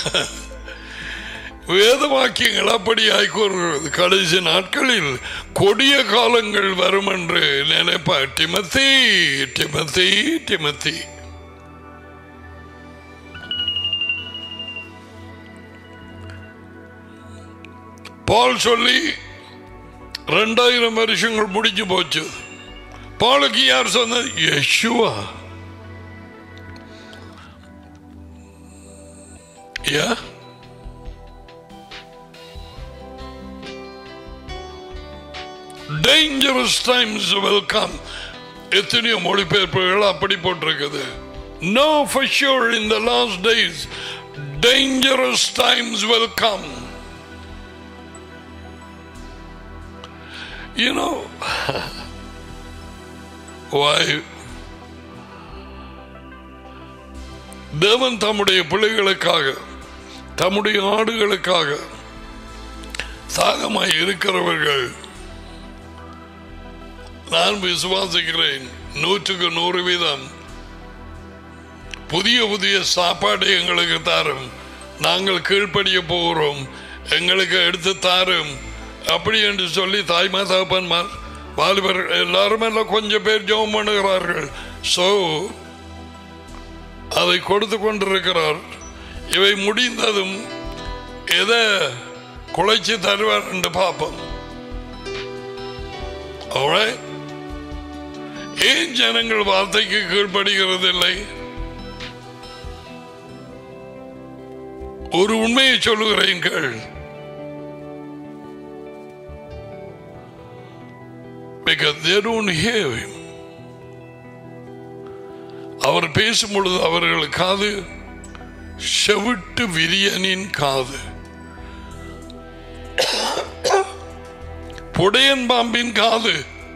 வேத வாக்கியங்கள் அப்படியாய் கூறுகிறது கடைசி நாட்களில் கொடிய காலங்கள் வரும் என்று நினைப்பார் டிமத்தி டிமத்தி டிமத்தி பால் சொல்லி ரெண்டாயிரம் வருஷங்கள் முடிஞ்சு போச்சு பாலுக்கு யார் சொன்னது Yeshua yeah dangerous times welcome எத்தனையோ மொழிபெயர்ப்புகள் அப்படி போட்டிருக்குது no for sure in the last days dangerous times will come you know why தேவன் தம்முடைய பிள்ளைகளுக்காக தம்முடைய ஆடுகளுக்காக தாகமாய் இருக்கிறவர்கள் நான் விசுவாசிக்கிறேன் நூற்றுக்கு நூறு வீதம் புதிய புதிய சாப்பாடு எங்களுக்கு தாரும் நாங்கள் கீழ்ப்படிய போகிறோம் எங்களுக்கு எடுத்து தாரும் அப்படி என்று சொல்லி தாய்மா தகப்பன்மார் வாலிபர் எல்லாரும் எல்லாம் கொஞ்சம் பேர் ஜெபம் பண்ணுகிறார்கள் ஸோ அதை கொடுத்து கொண்டிருக்கிறார் இவை முடிந்ததும் எதை குலைச்சி தருவார் என்று பார்ப்போம் Alright? ஏன் ஜனங்கள் வார்த்தைக்கு கீழ்ப்படுகிறது இல்லை ஒரு உண்மையை சொல்லுகிறேன் கேள் Because they don't hear him. அவர் பேசும் பொழுது அவர்கள் காது செவிட்டு விரியனின் காது புடையன் பாம்பின் காது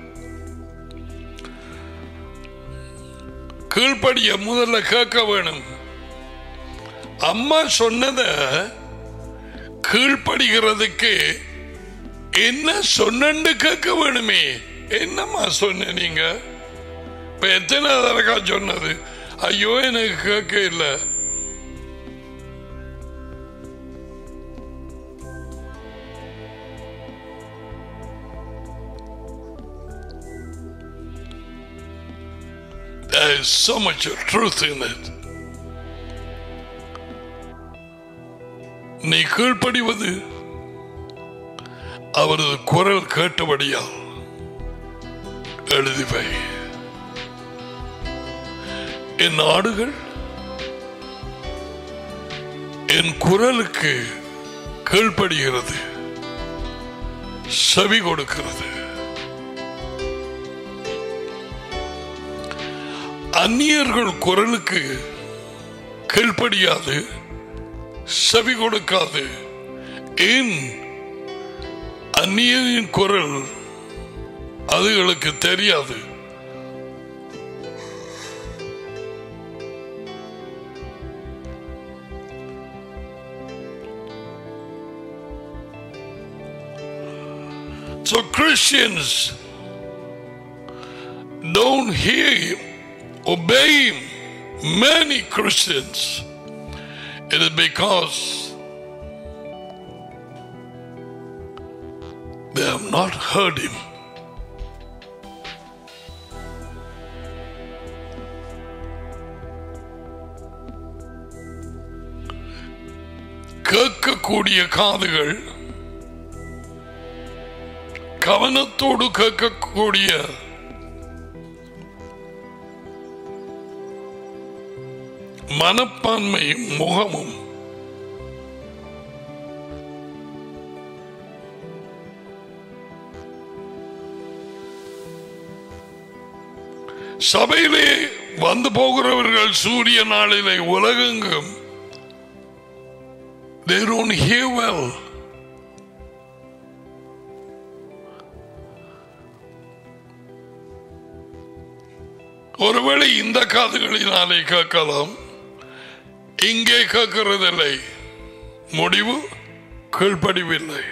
கீழ்ப்படிய முதல்ல கேட்க வேணும் அம்மா சொன்னத கீழ்ப்படுகிறதுக்கு என்ன சொன்னு கேட்க வேணுமே என்னம்மா சொன்ன நீங்க இப்ப எத்தனை தடக்கா சொன்னது ஐயோ எனக்கு கேட்க இல்லை There is so much truth in it. நீ கீழ்ப்படிவது அவரது குரல் கேட்டபடியால் எழுதிவை என் ஆடுகள் என் குரலுக்கு கீழ்ப்படுகிறது செவி கொடுக்கிறது அந்நியர்கள் குரலுக்கு கீழ்ப்படியாது செவி கொடுக்காது ஏன் அந்நியரின் குரல் அதுகளுக்கு தெரியாது So Christians don't hear him, obey him. Many Christians. It is because they have not heard him. கேட்கக்கூடிய காதுகள் கவனத்தோடு கேட்கக்கூடிய மனப்பான்மையும் முகமும் சபையிலே வந்து போகிறவர்கள் சூரிய நாளிலே உலகெங்கும் they don't hear well ஒருவேளை இந்த காதுகளினாலே கேட்கலாம் இங்கே கேட்கிறதில்லை முடிவு கீழ்ப்படிவில்லை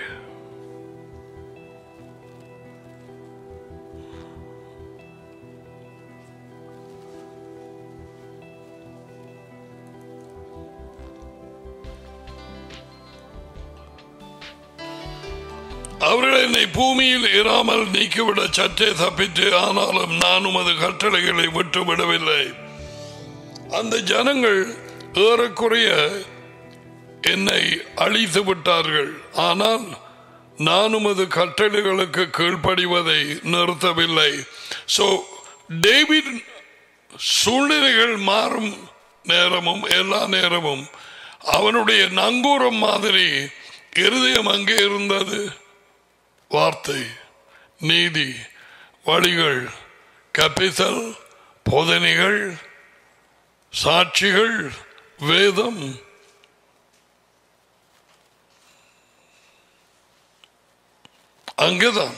அவர்கள் என்னை பூமியில் இராமல் நீக்கிவிட சற்றே தப்பித்து ஆனாலும் நான் உமது கட்டளைகளை விட்டு விடவில்லை அந்த ஜனங்கள் ஏறக்குறைய என்னை அழித்து விட்டார்கள் ஆனால் நான் உமது கட்டளைகளுக்கு கீழ்ப்படிவதை நிறுத்தவில்லை சோ டேவிட் சூழ்நிலைகள் மாறும் நேரமும் எல்லா நேரமும் அவனுடைய நங்கூரம் மாதிரி இருதயம் அங்கே இருந்தது வார்த்தை நீதி வழிகள் கப்பித்தல் போதனைகள் சாட்சிகள் வேதம் அங்கேதான்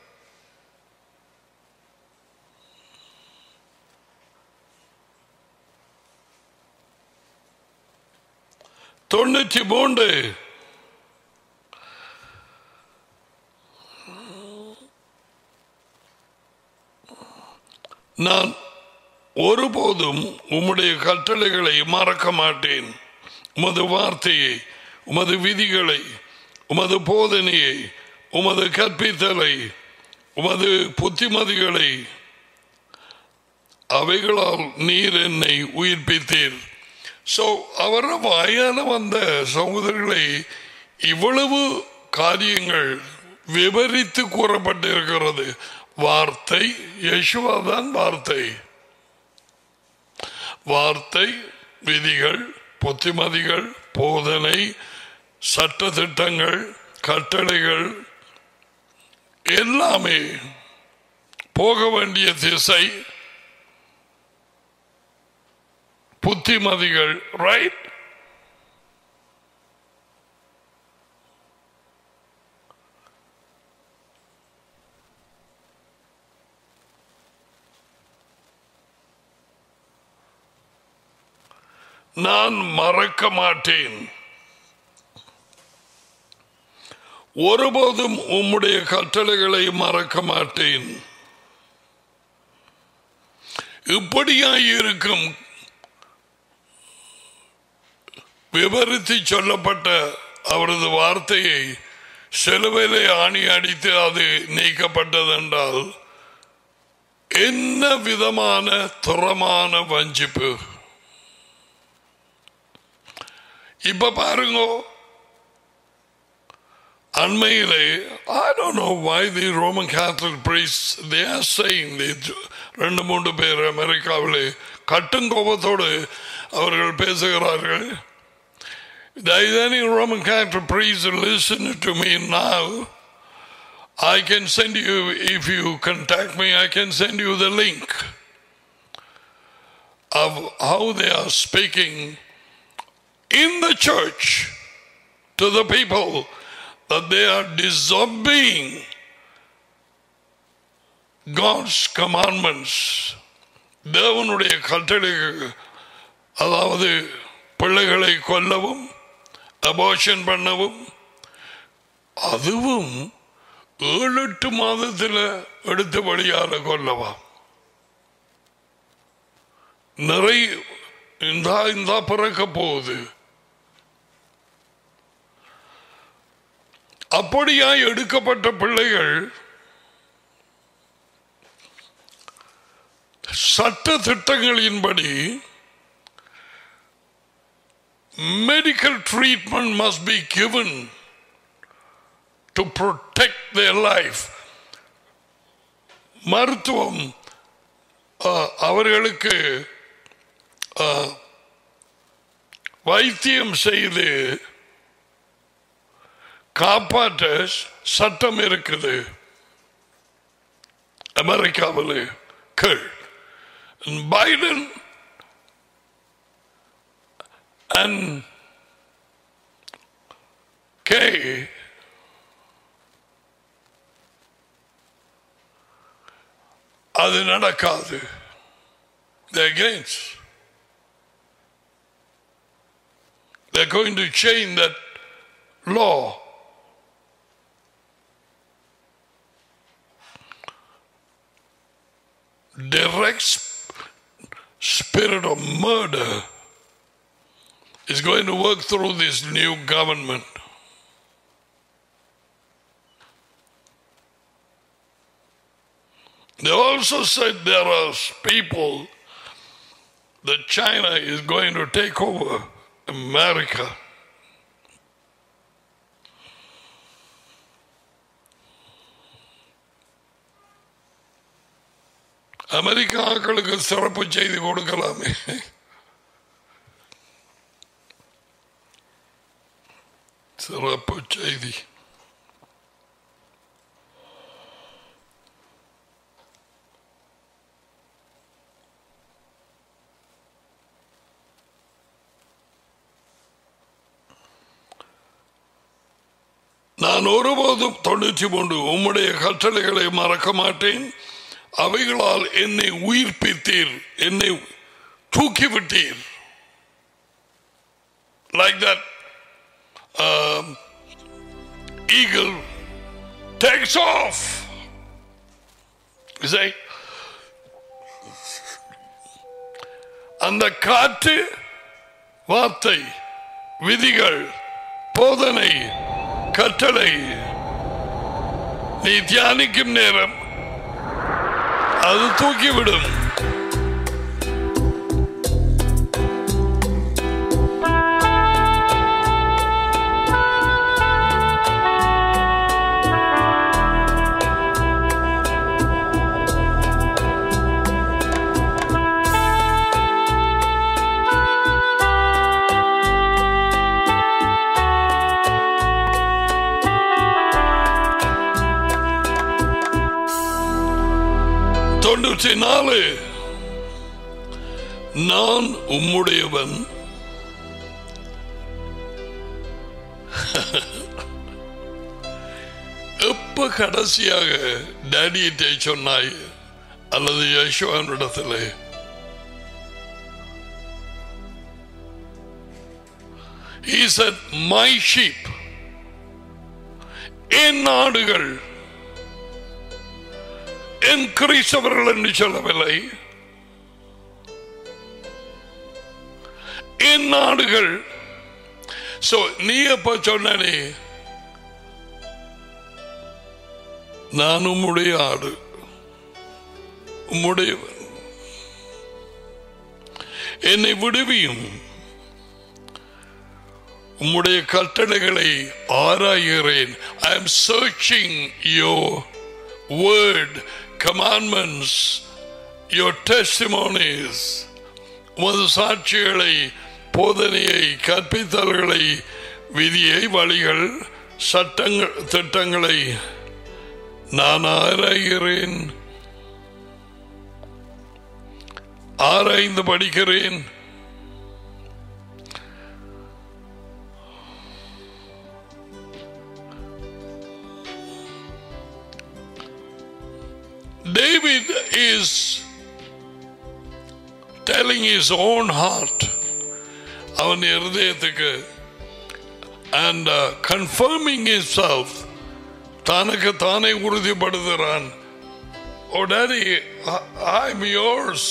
தொண்ணூற்றி மூன்று நான் ஒருபோதும் உம்முடைய கட்டளைகளை மறக்க மாட்டேன் உமது வார்த்தையை உமது விதிகளை உமது போதனையை உமது கற்பித்தலை உமது புத்திமதிகளை அவைகளால் நீர் என்னை உயிர்ப்பித்தீர் ஸோ அவர் வாயால வந்த சகோதரர்களை இவ்வளவு காரியங்கள் விவரித்து கூறப்பட்டிருக்கிறது வார்த்தை யசுவா தான் வார்த்தை வார்த்தை விதிகள் புத்திமதிகள் போதனை சட்ட திட்டங்கள் கட்டளைகள் எல்லாமே போக வேண்டிய திசை புத்திமதிகள் ரைட் நான் மறக்க மாட்டேன் ஒருபோதும் உம்முடைய கட்டளைகளை மறக்க மாட்டேன் இப்படியாய் இருக்கும் விவரித்து சொல்லப்பட்ட அவரது வார்த்தையை சிலுவையிலே ஆணி அடித்து அது நீக்கப்பட்டதென்றால் என்ன விதமான துறமான வஞ்சிப்பு இப்ப பாருங்க அண்மையிலே I don't know why the Roman Catholic priests they are saying they ரெண்டு மூன்று பேர் அமெரிக்காவிலே கட்டும் கோபத்தோடு அவர்கள் பேசுகிறார்கள் There is any Roman Catholic priest listen to me now. I can send you, if you contact me, I can send you the link of how they are speaking in the church to the people that they are disobeying God's commandments. தேவனுடைய கட்டளை அதாவது பிள்ளைகளை கொல்லவும் abortion பண்ணவும் அதுவும் ஏழு எட்டு மாதத்தில் எடுத்த வழியால கொல்லவா நிறைய இந்தா இந்தா பிறக்க போகுது அப்படியாய் எடுக்கப்பட்ட பிள்ளைகள் சட்ட திட்டங்களின்படி medical treatment must be given to protect their life மருத்துவம் அஹ், அவர்களுக்கு அஹ், வைத்தியம் செய்து காப்பாற்ற சட்டம் இருக்குது அமெரிக்காவில் கீழ் பைடன் and Kay அது நடக்காது They're against. They're going to change that law. Direct sp- spirit of murder is going to work through this new government. They also said there are people that China is going to take over America. அமெரிக்காக்களுக்கு சிறப்பு செய்தி கொடுக்கலாமே சிறப்பு செய்தி நான் ஒருபோதும் தொண்ணூற்றி மூன்று உம்முடைய கட்டளைகளை மறக்க மாட்டேன் அவைகளால் என்னை உயிர்ப்பித்தீர் என்னை தூக்கிவிட்டீர் like that eagle takes off. You say, அந்த காற்று வார்த்தை விதிகள் போதனை கட்டளை நீ தியானிக்கும் நேரம் அது தூக்கிவிடும் தொண்ணூற்றி நாலு நான் உம்முடையவன் எப்ப கடைசியாக டேடியிட்டே சொன்னாய் அல்லது யசுவனிடத்தில் He said, my sheep என் நாடுகள் என் கிறிஸ்தவர்கள் என்று சொல்லவில்லை என் நாடுகள் சோ நீ எப்ப சொன்னே நான் உம்முடைய ஆடு உம்முடையவன் என்னை விடுவியும் உம்முடைய கட்டளைகளை ஆராய்கிறேன் I am searching your word, commandments, your testimonies, உமது சாட்சிகளை போதனையை கற்பித்தல்களை விதியை வழிகள் சட்டங்கள் திட்டங்களை நான் ஆராய்கிறேன் ஆராய்ந்து படிக்கிறேன் David is telling his own heart அவன் இருதயத்துக்கு and uh, confirming himself தனக்கு தானே உறுதிப்படுத்துகிறான் ஓ டாடி ஐம் யோர்ஸ்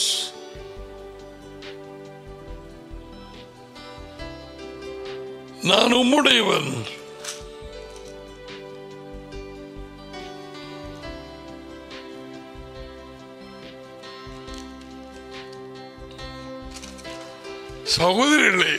நான் உம்முடையவன் சகோதரர்களே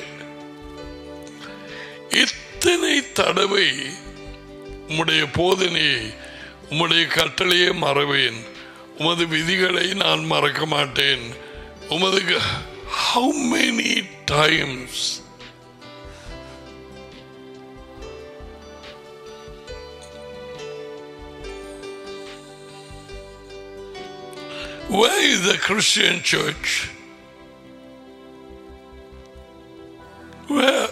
இத்தனை தடவை உம்முடைய போதனையை உம்முடைய கட்டளையை மறவேன் உமது விதிகளை நான் மறக்க மாட்டேன் உமது how many times Where is the Christian church? Where?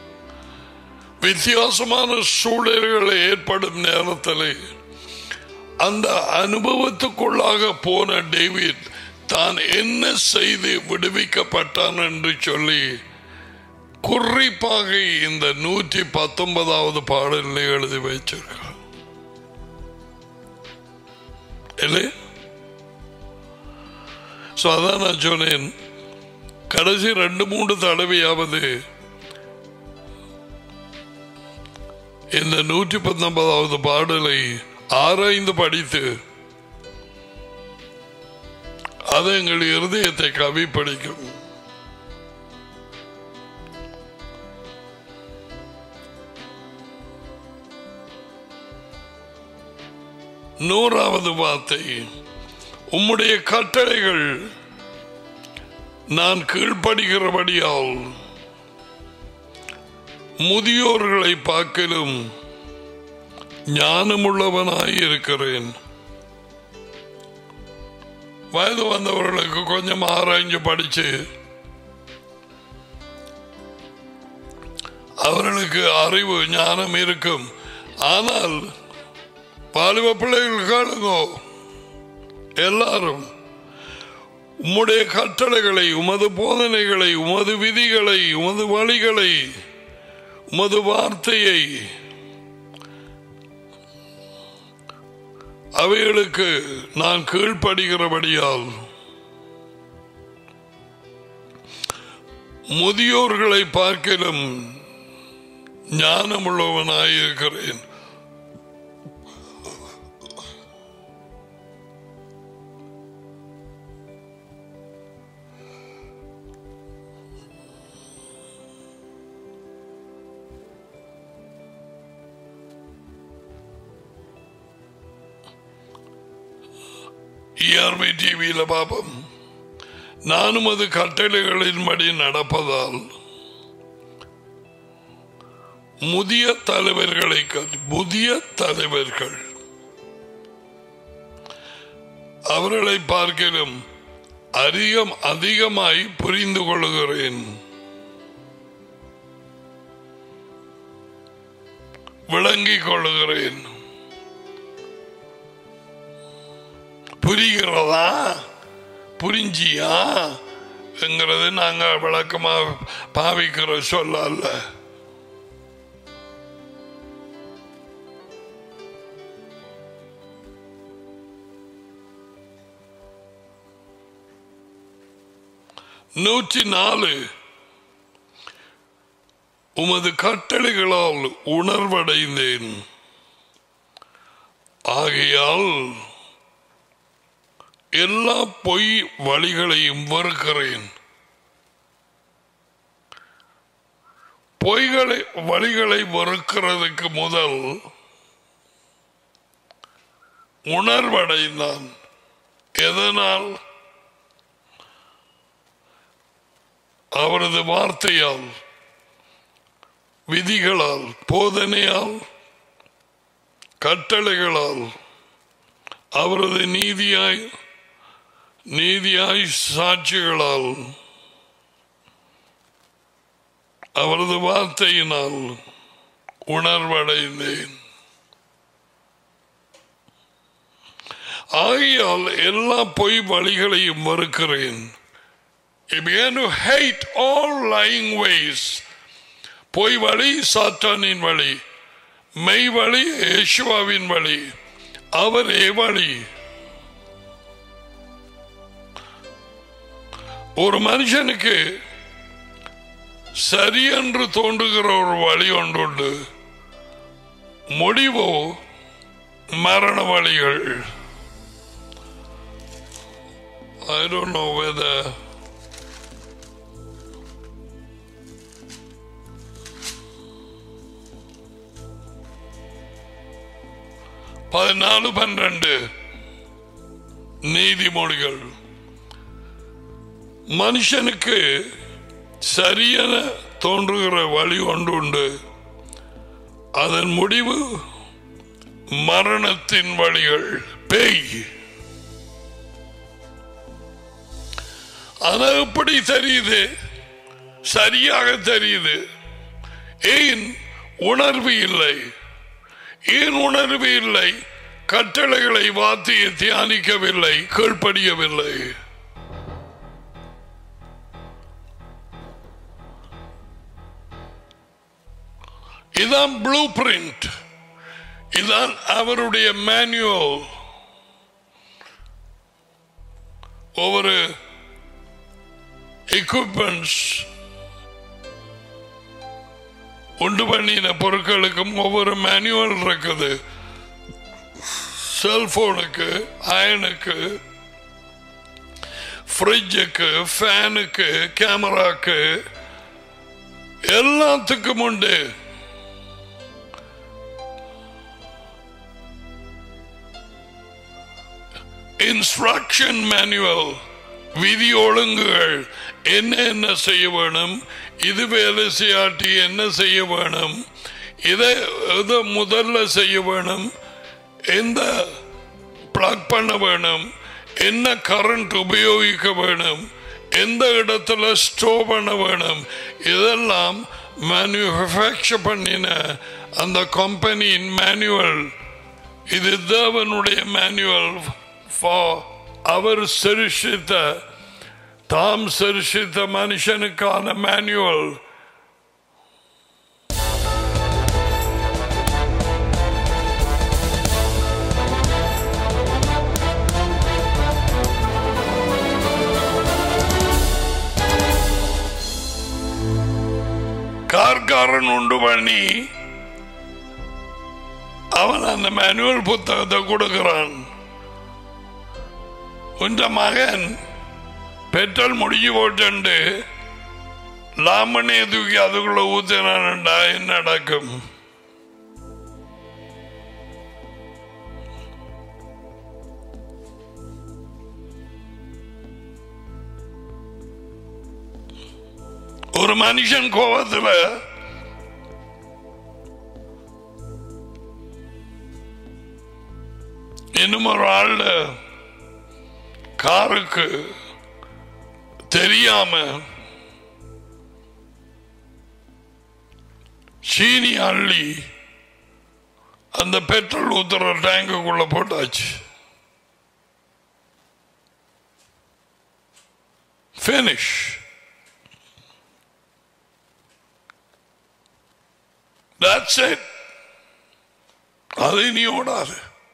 வித்தியாசமான சூழல்கள் ஏற்படும் நேரத்தில் அந்த அனுபவத்துக்குள்ளாக போன டேவிட் தான் என்ன செய்து விடுவிக்கப்பட்டான் என்று சொல்லி குறிப்பாக இந்த நூற்றி பத்தொன்பதாவது பாடலில் எழுதி வச்சிருக்கான் இல்லை ஸோ அதான் நான் சொன்னேன் கடைசி ரெண்டு மூன்று தடவையாவது இந்த நூற்றி பத்தொன்பதாவது பாடலை ஆராய்ந்து படித்து அது எங்கள் இருதயத்தை கவி படிக்கும் நூறாவது வார்த்தை உம்முடைய கட்டளைகள் நான் கீழ்ப்படுகிறபடியால் முதியோர்களை பார்க்கலும் ஞானமுள்ளவனாய் இருக்கிறேன் வயது வந்தவர்களுக்கு கொஞ்சம் ஆராய்ஞ்சு படிச்சு அவர்களுக்கு அறிவு ஞானம் இருக்கும் ஆனால் பாலிவ பிள்ளைகள் கேளுங்கோ எல்லாரும் உம்முடைய கட்டளைகளை உமது போதனைகளை உமது விதிகளை உமது வழிகளை உமது வார்த்தையை அவைகளுக்கு நான் கீழ்ப்படுகிறபடியால் முதியோர்களை பார்க்கலும் ஞானமுள்ளவனாயிருக்கிறேன் இஆர்பி டிவியில் பார்ப்போம் நானும் அது கட்டளைகளின்படி நடப்பதால் முதிய தலைவர்களை கண்டு- முதிய தலைவர்கள் அவர்களை பார்க்கலும் அதிகம் அதிகமாய் புரிந்து கொள்கிறேன் விளங்கிக் கொள்கிறேன் புரிகிறதா புரிஞ்சியா என்கிறது நாங்க விளக்கமா பாவிக்கிற சொல்ல அல்ல நூற்றி நாலு உமது கட்டளைகளால் உணர்வடைந்தேன் ஆகையால் எல்லா பொய் வழிகளையும் வெறுக்கிறேன் பொய்களை வழிகளை வெறுக்கிறதுக்கு முதல் உணர்வடைந்தான் எதனால் அவரது வார்த்தையால் விதிகளால் போதனையால் கட்டளைகளால் அவரது நீதியாய் நீதியாய் சாட்சிகளால் அவரது வார்த்தையினால் உணர்வடைந்தேன் ஆகையால் எல்லா பொய் வழிகளையும் மறுக்கிறேன் He began to hate all lying ways. பொய் வழி சாத்தானின் வழி மெய் வழி யேசுவாவின் வழி அவரே வழி ஒரு மனுஷனுக்கு சரி என்று தோன்றுகிற ஒரு வழி ஒன்றுண்டு முடிவோ மரண வழிகள் I don't know whether பதினாலு பன்னிரண்டு நீதிமொழிகள் மனுஷனுக்கு சரியென தோன்றுகிற வழி ஒன்று உண்டு அதன் முடிவு மரணத்தின் வழிகள் பேய் ஆனா எப்படி தெரியுது சரியாக தெரியுது ஏன் உணர்வு இல்லை ஏன் உணர்வு இல்லை கட்டளைகளை வாத்திய தியானிக்கவில்லை கீழ்ப்படியவில்லை இதான் ப்ளூ பிரிண்ட் இதான் அவருடைய மேனுவல் ஒவ்வொரு எக்யூப்மெண்ட்ஸ் உண்டு பண்ணின பொருட்களுக்கும் ஒவ்வொரு மேனுவல் இருக்குது செல்போனுக்கு அயனுக்கு ஃப்ரிட்ஜுக்கு ஃபேனுக்கு கேமராக்கு எல்லாத்துக்கும் உண்டு இன்ஸ்ட்ரக்ஷன் மேனுவல் விதி ஒழுங்குகள் என்ன என்ன செய்ய வேணும் இது வேலை செய்யாட்டி என்ன செய்ய வேணும் இதை எதை முதல்ல செய்ய வேணும் எந்த பிளக் பண்ண வேணும் என்ன கரண்ட் உபயோகிக்க வேணும் எந்த இடத்துல ஸ்டோர் பண்ண வேணும் இதெல்லாம் மேனுஃபேக்சர் பண்ணின அந்த கம்பெனியின் மேனுவல் இது தேவனுடைய மேனுவல் ஃபார் அவர் சரிசித்த தாம் சரிசித்த மனுஷனுக்கான மேனுவல் கார்காரன் உண்டு பண்ணி அவன் அந்த மேனுவல் புத்தகத்தை கொடுக்கிறான் உன்ற மகன் பெட்ரோல் முடிஞ்சு போட்டு லாமனே தூக்கி அதுக்குள்ள ஊத்தினான்டா என்ன நடக்கும் ஒரு மனுஷன் கோபத்துல இன்னும் ஒரு ஆள் காருக்கு தெரியாம சீனி அள்ளி அந்த பெட்ரோல் ஊத்துற டேங்குக்குள்ள போட்டாச்சு ஃபினிஷ் That's it. அது நீ ஓடாது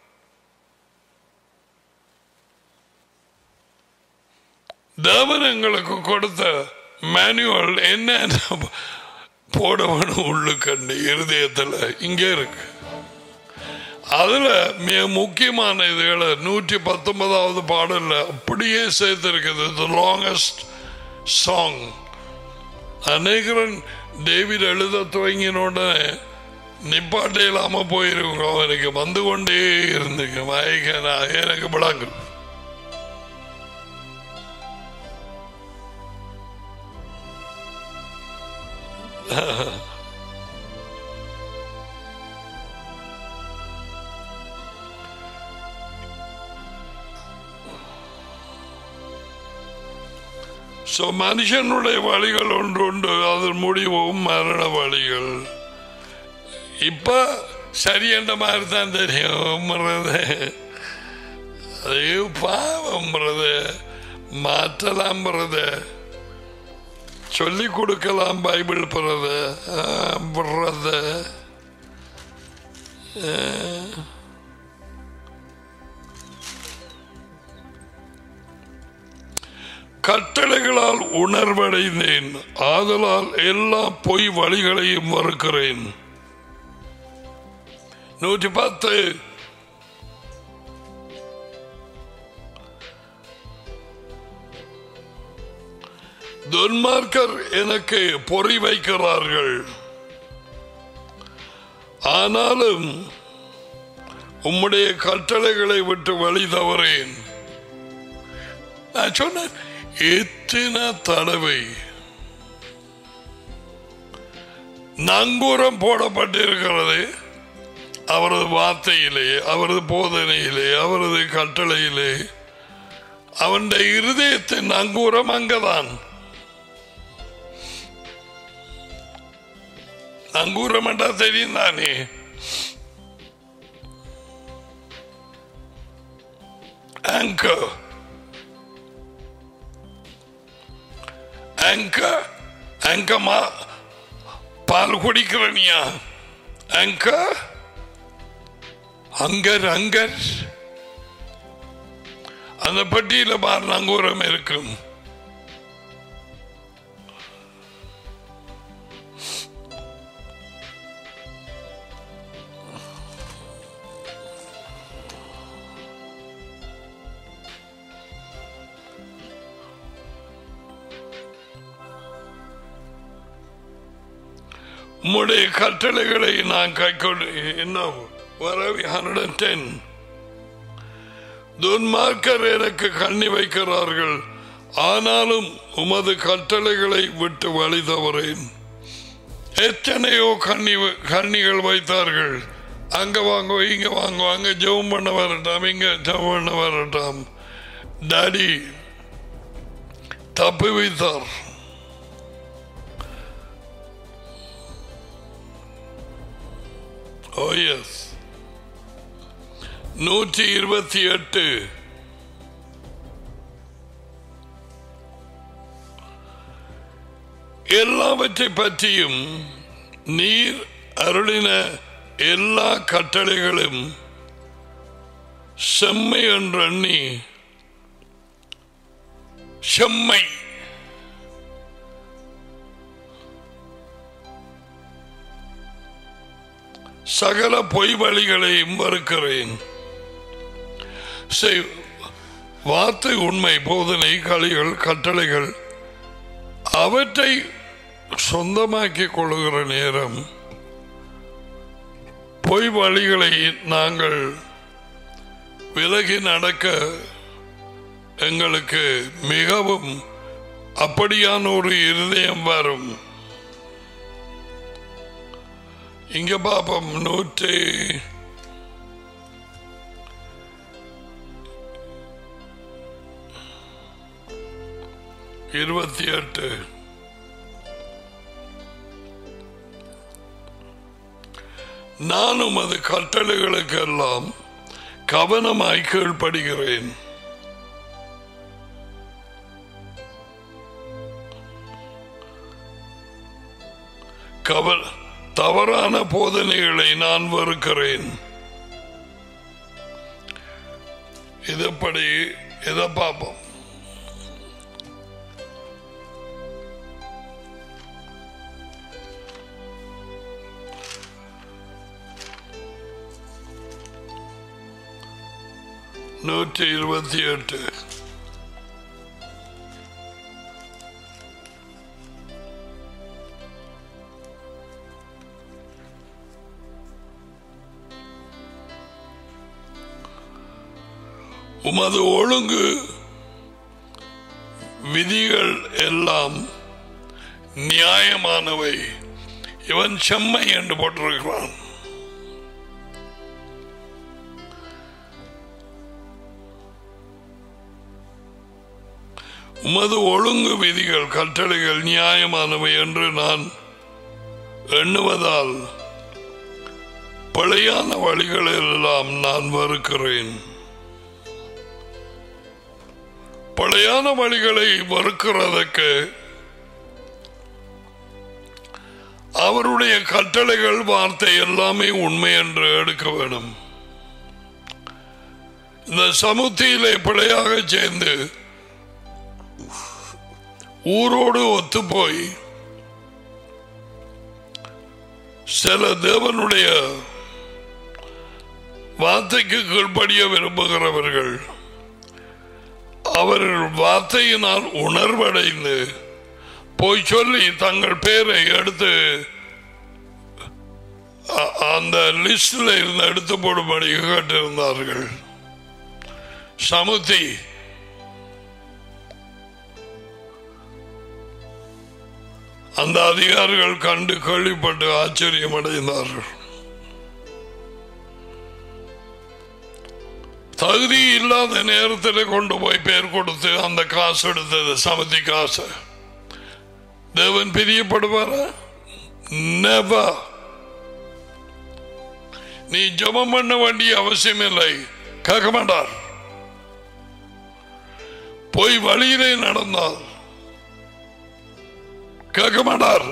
தேவன் எங்களுக்கு கொடுத்த மேனுவல் என்ன போட வேணும் உள்ளுக்கண்டு இருதயத்தில் இங்கே இருக்கு அதுல மிக முக்கியமான இதுகளை நூற்றி பத்தொன்பதாவது பாடல்ல அப்படியே சேர்த்திருக்குது த லாங்கஸ்ட் சாங் அநேகரன் டேவிட் எழுத துவங்கின உடனே நிப்பாட்டே இல்லாம போயிருங்க அவனுக்கு வந்து கொண்டே இருந்துங்க மயக்கனா எனக்கு விளங்கும் ஸோ மனுஷனுடைய வழிகள் ஒன்று உண்டு அதன் முடிவும் மரண வழிகள் இப்ப சரியன்ற மாதிரி தான் தெரியும்ன்றது அதே பாவம்ன்றது மாற்றலாம்ன்றது சொல்லி கொடுக்கலாம் பைபிள் பிறத பிறத கட்டளைகளால் உணர்வடைந்தேன் ஆதலால் எல்லா பொய் வழிகளையும் மறுக்கிறேன் நூற்றி பத்து துன்மார்க்கர் எனக்கு பொறி வைக்கிறார்கள் ஆனாலும் உம்முடைய கட்டளைகளை விட்டு வழி தவறேன் நான் சொன்னேன் எத்தனை தடவை நங்கூரம் போடப்பட்டிருக்கிறது அவரது வார்த்தையிலே அவரது போதனையிலே அவரது கட்டளையிலே அவனுடைய இருதயத்தின் நங்கூரம் அங்கதான் நங்கூரம் என்றா தெரியும் தானே anchor. Anchor. Anchor மா பால் குடிக்கிறனியா anchor அங்கர் அங்கர் அந்த பட்டியல பார் நங்கூரம் இருக்கும் உம்முடைய கட்டளைகளை நான் கைக்கொண்டு இன்னும் வரவி ஹண்ட்ரட் அண்ட் டென் துன்மார்க்கர் எனக்கு கண்ணி வைக்கிறார்கள் ஆனாலும் உமது கட்டளைகளை விட்டு வழி தவறேன் எத்தனையோ கண்ணி கண்ணிகள் வைத்தார்கள் அங்க வாங்க இங்க வாங்க அங்க ஜெபம் பண்ண வரட்டாம் இங்க ஜெபம் பண்ண வரட்டாம் டாடி தப்பி வைத்தார் ஓ எஸ் நூற்றி இருபத்தி எட்டு எல்லாவற்றை பற்றியும் நீர் அருளின எல்லா கட்டளைகளும் செம்மை என்றெண்ணி செம்மை சகல பொய் வழிகளையும் மறுக்கிறேன் செய்- வார்த்தை உண்மை போதனை கலிகள் கட்டளைகள் அவற்றை சொந்தமாக்கிக் கொள்ளுகிற நேரம் பொய் வழிகளை நாங்கள் விலகி நடக்க எங்களுக்கு மிகவும் அப்படியான ஒரு இருதயம் வரும் இங்க பாப்போம் நூற்றி இருபத்தி எட்டு நானும் அது கட்டளைகளுக்கெல்லாம் கவனமாய் கீழ்ப்படுகிறேன் கவ தவறான போதனைகளை நான் வெறுக்கிறேன் இதப்படி இதை பார்ப்போம் நூற்றி இருபத்தி எட்டு உமது ஒழுங்கு விதிகள் எல்லாம் நியாயமானவை இவன் செம்மை என்று போட்டிருக்கிறான் உமது ஒழுங்கு விதிகள் கட்டளைகள் நியாயமானவை என்று நான் எண்ணுவதால் பழையான வழிகளெல்லாம் நான் வெறுக்கிறேன் பழையான வழிகளை மறுக்கிறதுக்கு அவருடைய கட்டளைகள் வார்த்தை எல்லாமே உண்மை என்று எடுக்க வேண்டும் இந்த சமுத்தியிலே பிழையாக சேர்ந்து ஊரோடு ஒத்து போய் சில தேவனுடைய வார்த்தைக்கு கீழ்ப்படிய விரும்புகிறவர்கள் அவர்கள் வார்த்தையினால் உணர்வடைந்து போய் சொல்லி தங்கள் பேரை எடுத்து அ- அந்த லிஸ்டில் இருந்து எடுத்து போடும்படி கேட்டிருந்தார்கள் சமுத்தி அந்த அதிகாரிகள் கண்டு கேள்விப்பட்டு ஆச்சரியம் அடைந்தார்கள் தகுதி இல்லாத நேரத்தில் கொண்டு போய் பேர் கொடுத்து அந்த காசு எடுத்தது சமதி காசு தேவன் பிரியப்படுவாரா நெவர் நீ ஜெபம் பண்ண வேண்டிய அவசியம் இல்லை கேட்க மாட்டார் போய் வழியிலே நடந்தால் கேட்க மாட்டார்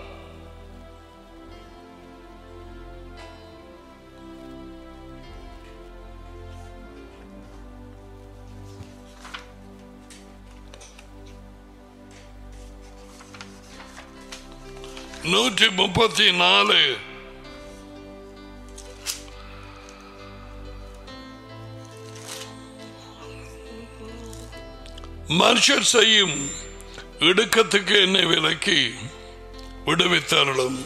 நூற்றி முப்பத்தி நாலு மனுஷர் செய்யும் இடுக்கத்துக்கு என்னை விலக்கி விடுவித்தருளும்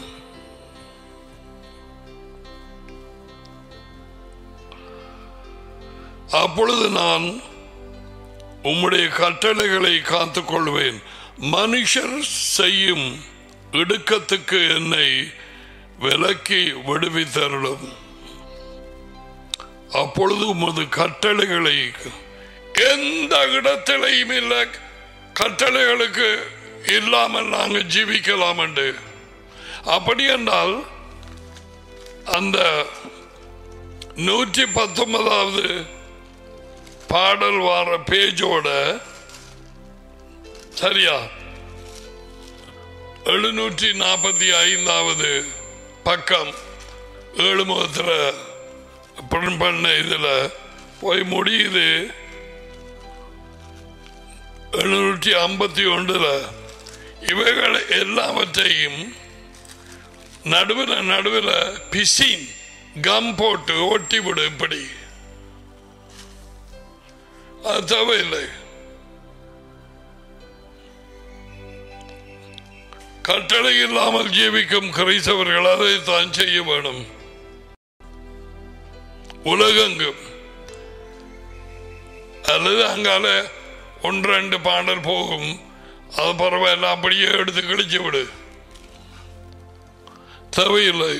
அப்பொழுது நான் உம்முடைய கட்டளைகளை காத்துக் கொள்வேன் மனுஷர் செய்யும் இடுக்கத்துக்கு என்னை விலக்கி விடுவித்தருளும் அப்பொழுது உமது கட்டளைகளை எந்த இடத்திலையும் இல்லை கட்டளைகளுக்கு இல்லாமல் நாங்கள் ஜீவிக்கலாம் என்று அப்படி என்றால் அந்த நூற்றி பத்தொன்பதாவது பாடல் வார பேஜோட சரியா எழுநூற்றி நாற்பத்தி ஐந்தாவது பக்கம் ஏழு முகத்தில் பிரிண்ட் பண்ண இதில் போய் முடியுது எழுநூற்றி ஐம்பத்தி ஒன்றில் இவைகள் எல்லாவற்றையும் நடுவில் நடுவில் பிசின் கம் போட்டு ஒட்டி விடு இப்படி அது தேவையில்லை கட்டளை இல்லாமல் ஜீவிக்கும் கிரைஸ்தவர்கள் அதை தான் செய்ய வேணும் உலகெங்கும் அல்லது அங்கால ஒன்று ரெண்டு பாடல் போகும் அது பரவாயில்ல அப்படியே எடுத்து கிழிச்சு விடு தேவையில்லை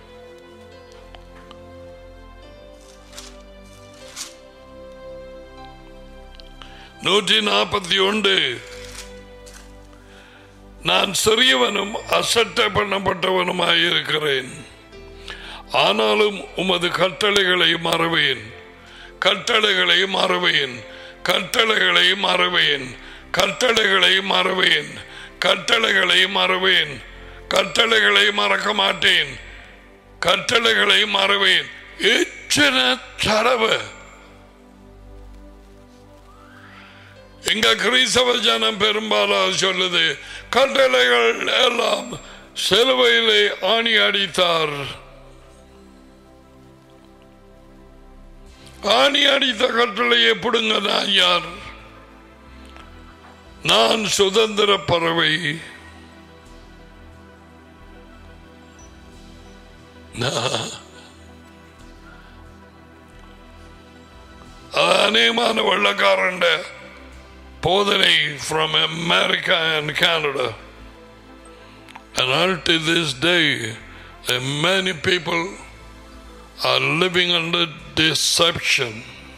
நூற்றி நாற்பத்தி ஒன்று நான் சிறியவனும் அசட்டை பண்ணப்பட்டவனுமாயிருக்கிறேன் ஆனாலும் உமது கட்டளைகளை மறவேன் கட்டளைகளை மறவேன் கட்டளைகளை மறவேன் கட்டளைகளை மறவேன் கட்டளைகளை மறவேன் கட்டளைகளை மறக்க மாட்டேன் கட்டளைகளை மறவேன் எத்தனை தடவை எங்க கிறிஸ்தவ ஜனம் பெரும்பாலும் சொல்லுது கட்டளைகள் எல்லாம் சிலுவையிலே ஆணி அடித்தார் ஆணி அடித்த கட்டளையை பிடுங்க நான் யார் நான் சுதந்திர பறவை நான் அது அநேகமான வெள்ளக்காரண்ட போதனை from America and Canada. And until this day, uh, many people are living under deception.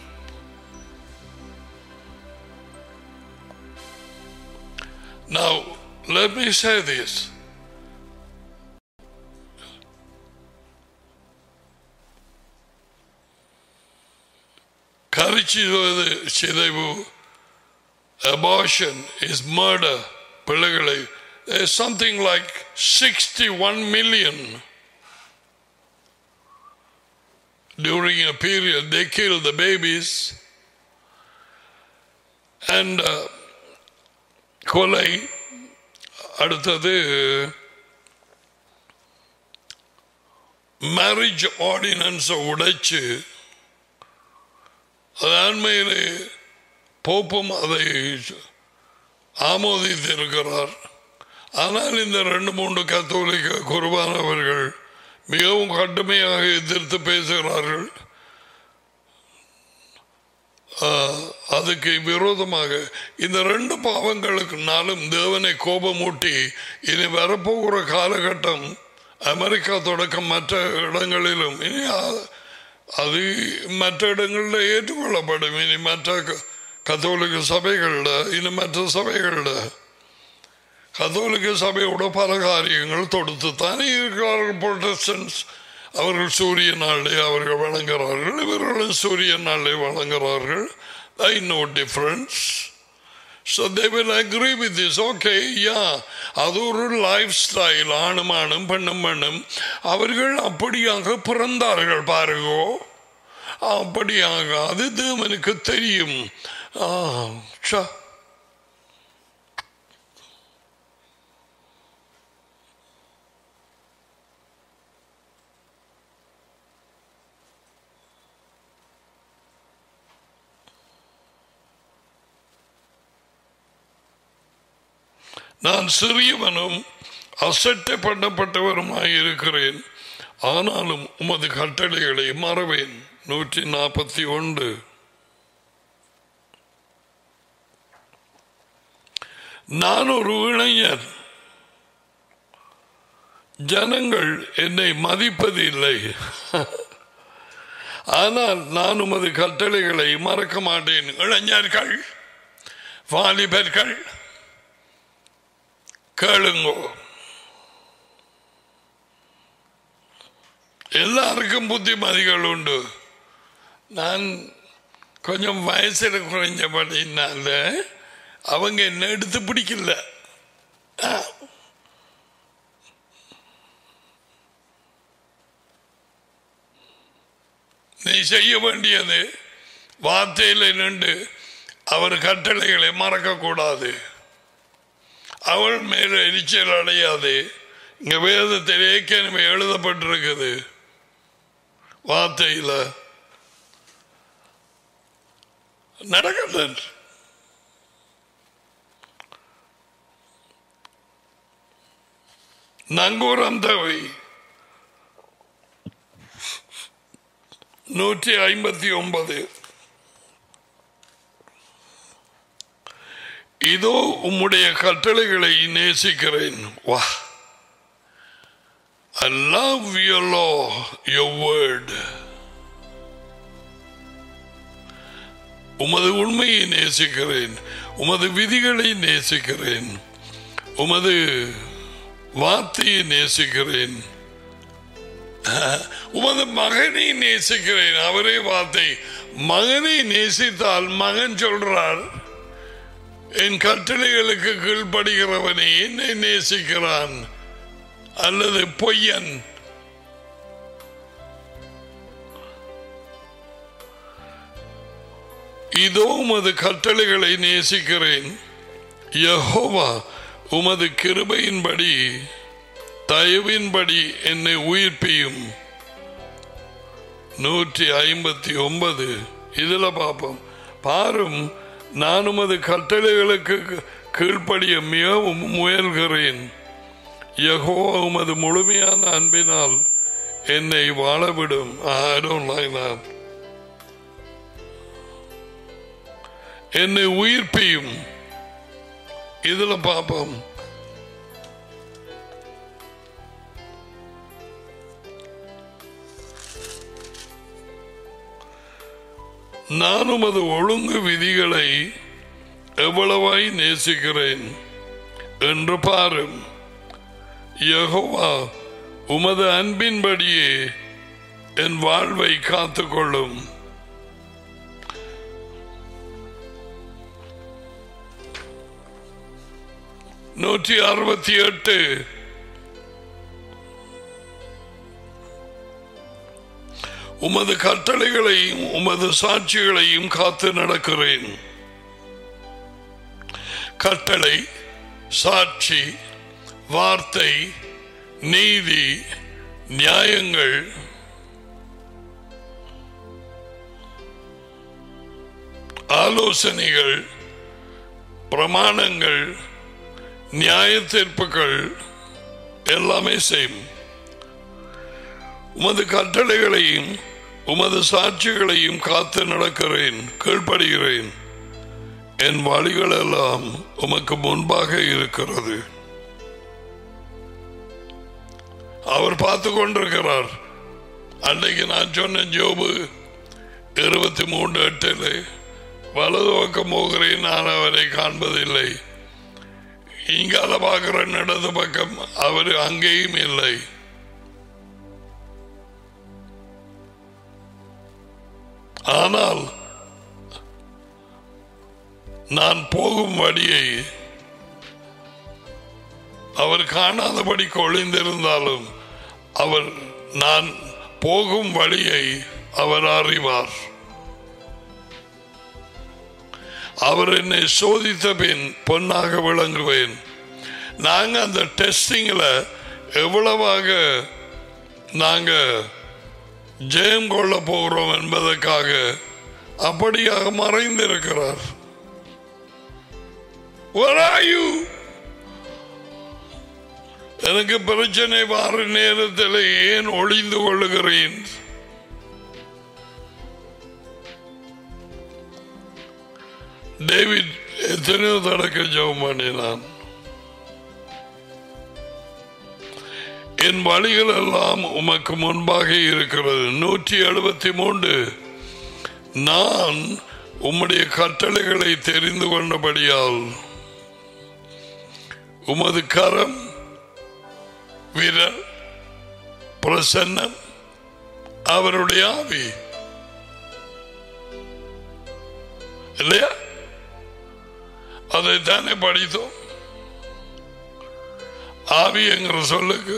Now, let me say this. கரிச்சிவது சிதைவு abortion is murder பிள்ளைகளை there's something like 61 million during a period they kill the babies and uh, கொலை அடுத்தது marriage ஆர்டினன்ஸை உடைச்சு அது அண்மையிலே போப்பும் அதை ஆமோதித்திருக்கிறார் ஆனால் இந்த ரெண்டு மூன்று கத்தோலிக்க குருவானவர்கள் மிகவும் கடுமையாக எதிர்த்து பேசுகிறார்கள் ஆஹ், அதுக்கு விரோதமாக இந்த ரெண்டு பாவங்களுக்குனாலும் தேவனை கோபமூட்டி இனி வரப்போகிற காலகட்டம் அமெரிக்கா தொடக்கம் மற்ற இடங்களிலும் இனி அ- அது மற்ற இடங்களில் ஏற்றுக்கொள்ளப்படும் இனி மற்ற க- கத்தோலிக்க சபைகளில் இனி மற்ற சபைகளில் கத்தோலிக்க சபையோட பல காரியங்கள் தொடுத்து தானே இருக்கிறார்கள் புரொட்டஸ்டன்ஸ் அவர்கள் சூரிய நாளை அவர்கள் வழங்குகிறார்கள் இவர்களும் சூரிய நாளை வழங்குகிறார்கள் I know difference So they will agree with this. Okay, yeah. அது ஒரு லைஃப் ஸ்டைல் ஆணும் ஆணும் பெண்ணும் பெண்ணும் அவர்கள் அப்படியாக பிறந்தார்கள் பாருங்கோ அப்படியாக அது தேவனுக்கு தெரியும் ஆ, ச்ச. நான் சிறியவனும் அசட்டை பண்ணப்பட்டவருமாய் இருக்கிறேன் ஆனாலும் உமது கட்டளைகளை மறவேன் நூற்றி நாற்பத்தி ஒன்று நான் ஒரு இளைஞர் ஜனங்கள் என்னை மதிப்பதில்லை ஆனால் நான் உமது கட்டளைகளை மறக்க மாட்டேன் இளைஞர்கள் வாலிபர்கள் கேளுங்கோ எல்லாருக்கும் புத்திமதிகள் உண்டு நான் கொஞ்சம் வயசில் குறைஞ்சபடினால அவங்க என்ன எடுத்து பிடிக்கல நீ செய்ய வேண்டியது வார்த்தையில் நின்று அவர் கட்டளைகளை மறக்கக்கூடாது அவள் மேல எரிச்சல் அடையாது இங்க வேதத்தில் ஏற்கனவே எழுதப்பட்டிருக்குது வார்த்தையில நடக்கல நங்கூரம் தவை நூற்றி ஐம்பத்தி ஒன்பது இதோ உம்முடைய கட்டளைகளை நேசிக்கிறேன் வா I love your law, your word. உமது உண்மையை நேசிக்கிறேன் உமது விதிகளை நேசிக்கிறேன் உமது வார்த்தையை நேசிக்கிறேன் உமது மகனை நேசிக்கிறேன் அவரே வார்த்தை மகனை நேசித்தால் மகன் சொல்றார் என் கட்டளைகளுக்கு கீழ்ப்படுகிறவனே என்னை நேசிக்கிறான் அல்லது பொய்யன் இதோ உமது கட்டளைகளை நேசிக்கிறேன் யெகோவா உமது கிருபையின்படி தயவின்படி என்னை உயிர்ப்பியும் நூற்றி ஐம்பத்தி ஒன்பது இதுல பார்ப்போம் பாரும் நான் உமது கட்டளைகளுக்கு கீழ்ப்படிய மிகவும் முயல்கிறேன் யெகோவா உமது முழுமையான அன்பினால் என்னை வாழவிடும் I don't like that. என்னை உயிர்ப்பியும் இதுல பார்ப்போம் நான் உமது ஒழுங்கு விதிகளை எவ்வளவாய் நேசிக்கிறேன் என்று பாரும் யெகோவா உமது அன்பின்படியே என் வாழ்வை காத்துக்கொள்ளும் நூற்றி அறுபத்தி எட்டு உமது கட்டளைகளையும் உமது சாட்சிகளையும் காத்து நடக்கிறேன் கட்டளை சாட்சி வார்த்தை நீதி நியாயங்கள் ஆலோசனைகள் பிரமாணங்கள் நியாய தீர்ப்புகள் எல்லாமே செய்யும் உமது கட்டளைகளையும் உமது சாட்சிகளையும் காத்து நடக்கிறேன் கீழ்ப்படுகிறேன் என் வழிகள் எல்லாம் உமக்கு முன்பாக இருக்கிறது அவர் பார்த்து கொண்டிருக்கிறார் அன்றைக்கு நான் சொன்ன ஜோபு இருபத்தி மூன்று எட்டில் வலது பக்கம் போகிறேன் நான் அவரை காண்பதில்லை இங்கால பார்க்கிறேன் இடது பக்கம் அவர் அங்கேயும் இல்லை ஆனால் நான் போகும் வழியை அவர் காணாதபடி கொழிந்திருந்தாலும் அவர் நான் போகும் வழியை அவர் அறிவார் அவர் என்னை சோதித்த பின் பொன்னாக விளங்குவேன் நாங்க அந்த டெஸ்டிங்கில் எவ்வளவாக நாங்க ஜெயம் கொள்ள போகிறோம் என்பதற்காக அப்படியாக மறைந்திருக்கிறார் Where are you? எனக்கு பிரச்சனை வார நேரத்தில் ஏன் ஒளிந்து கொள்ளுகிறேன் டேவிட் எத்தனையோ தடக்க ஜெபம் பண்ணினான் என் வழிகள் எல்லாம் உமக்கு முன்பாக இருக்கிறது நூற்றி எழுபத்தி மூன்று நான் உம்முடைய கட்டளைகளை தெரிந்து கொண்டபடியால் உமது கரம் விரல் பிரசன்னம் அவருடைய ஆவி இல்லையா அதைத்தானே படித்தோம் ஆவி என்கிற சொல்லுக்கு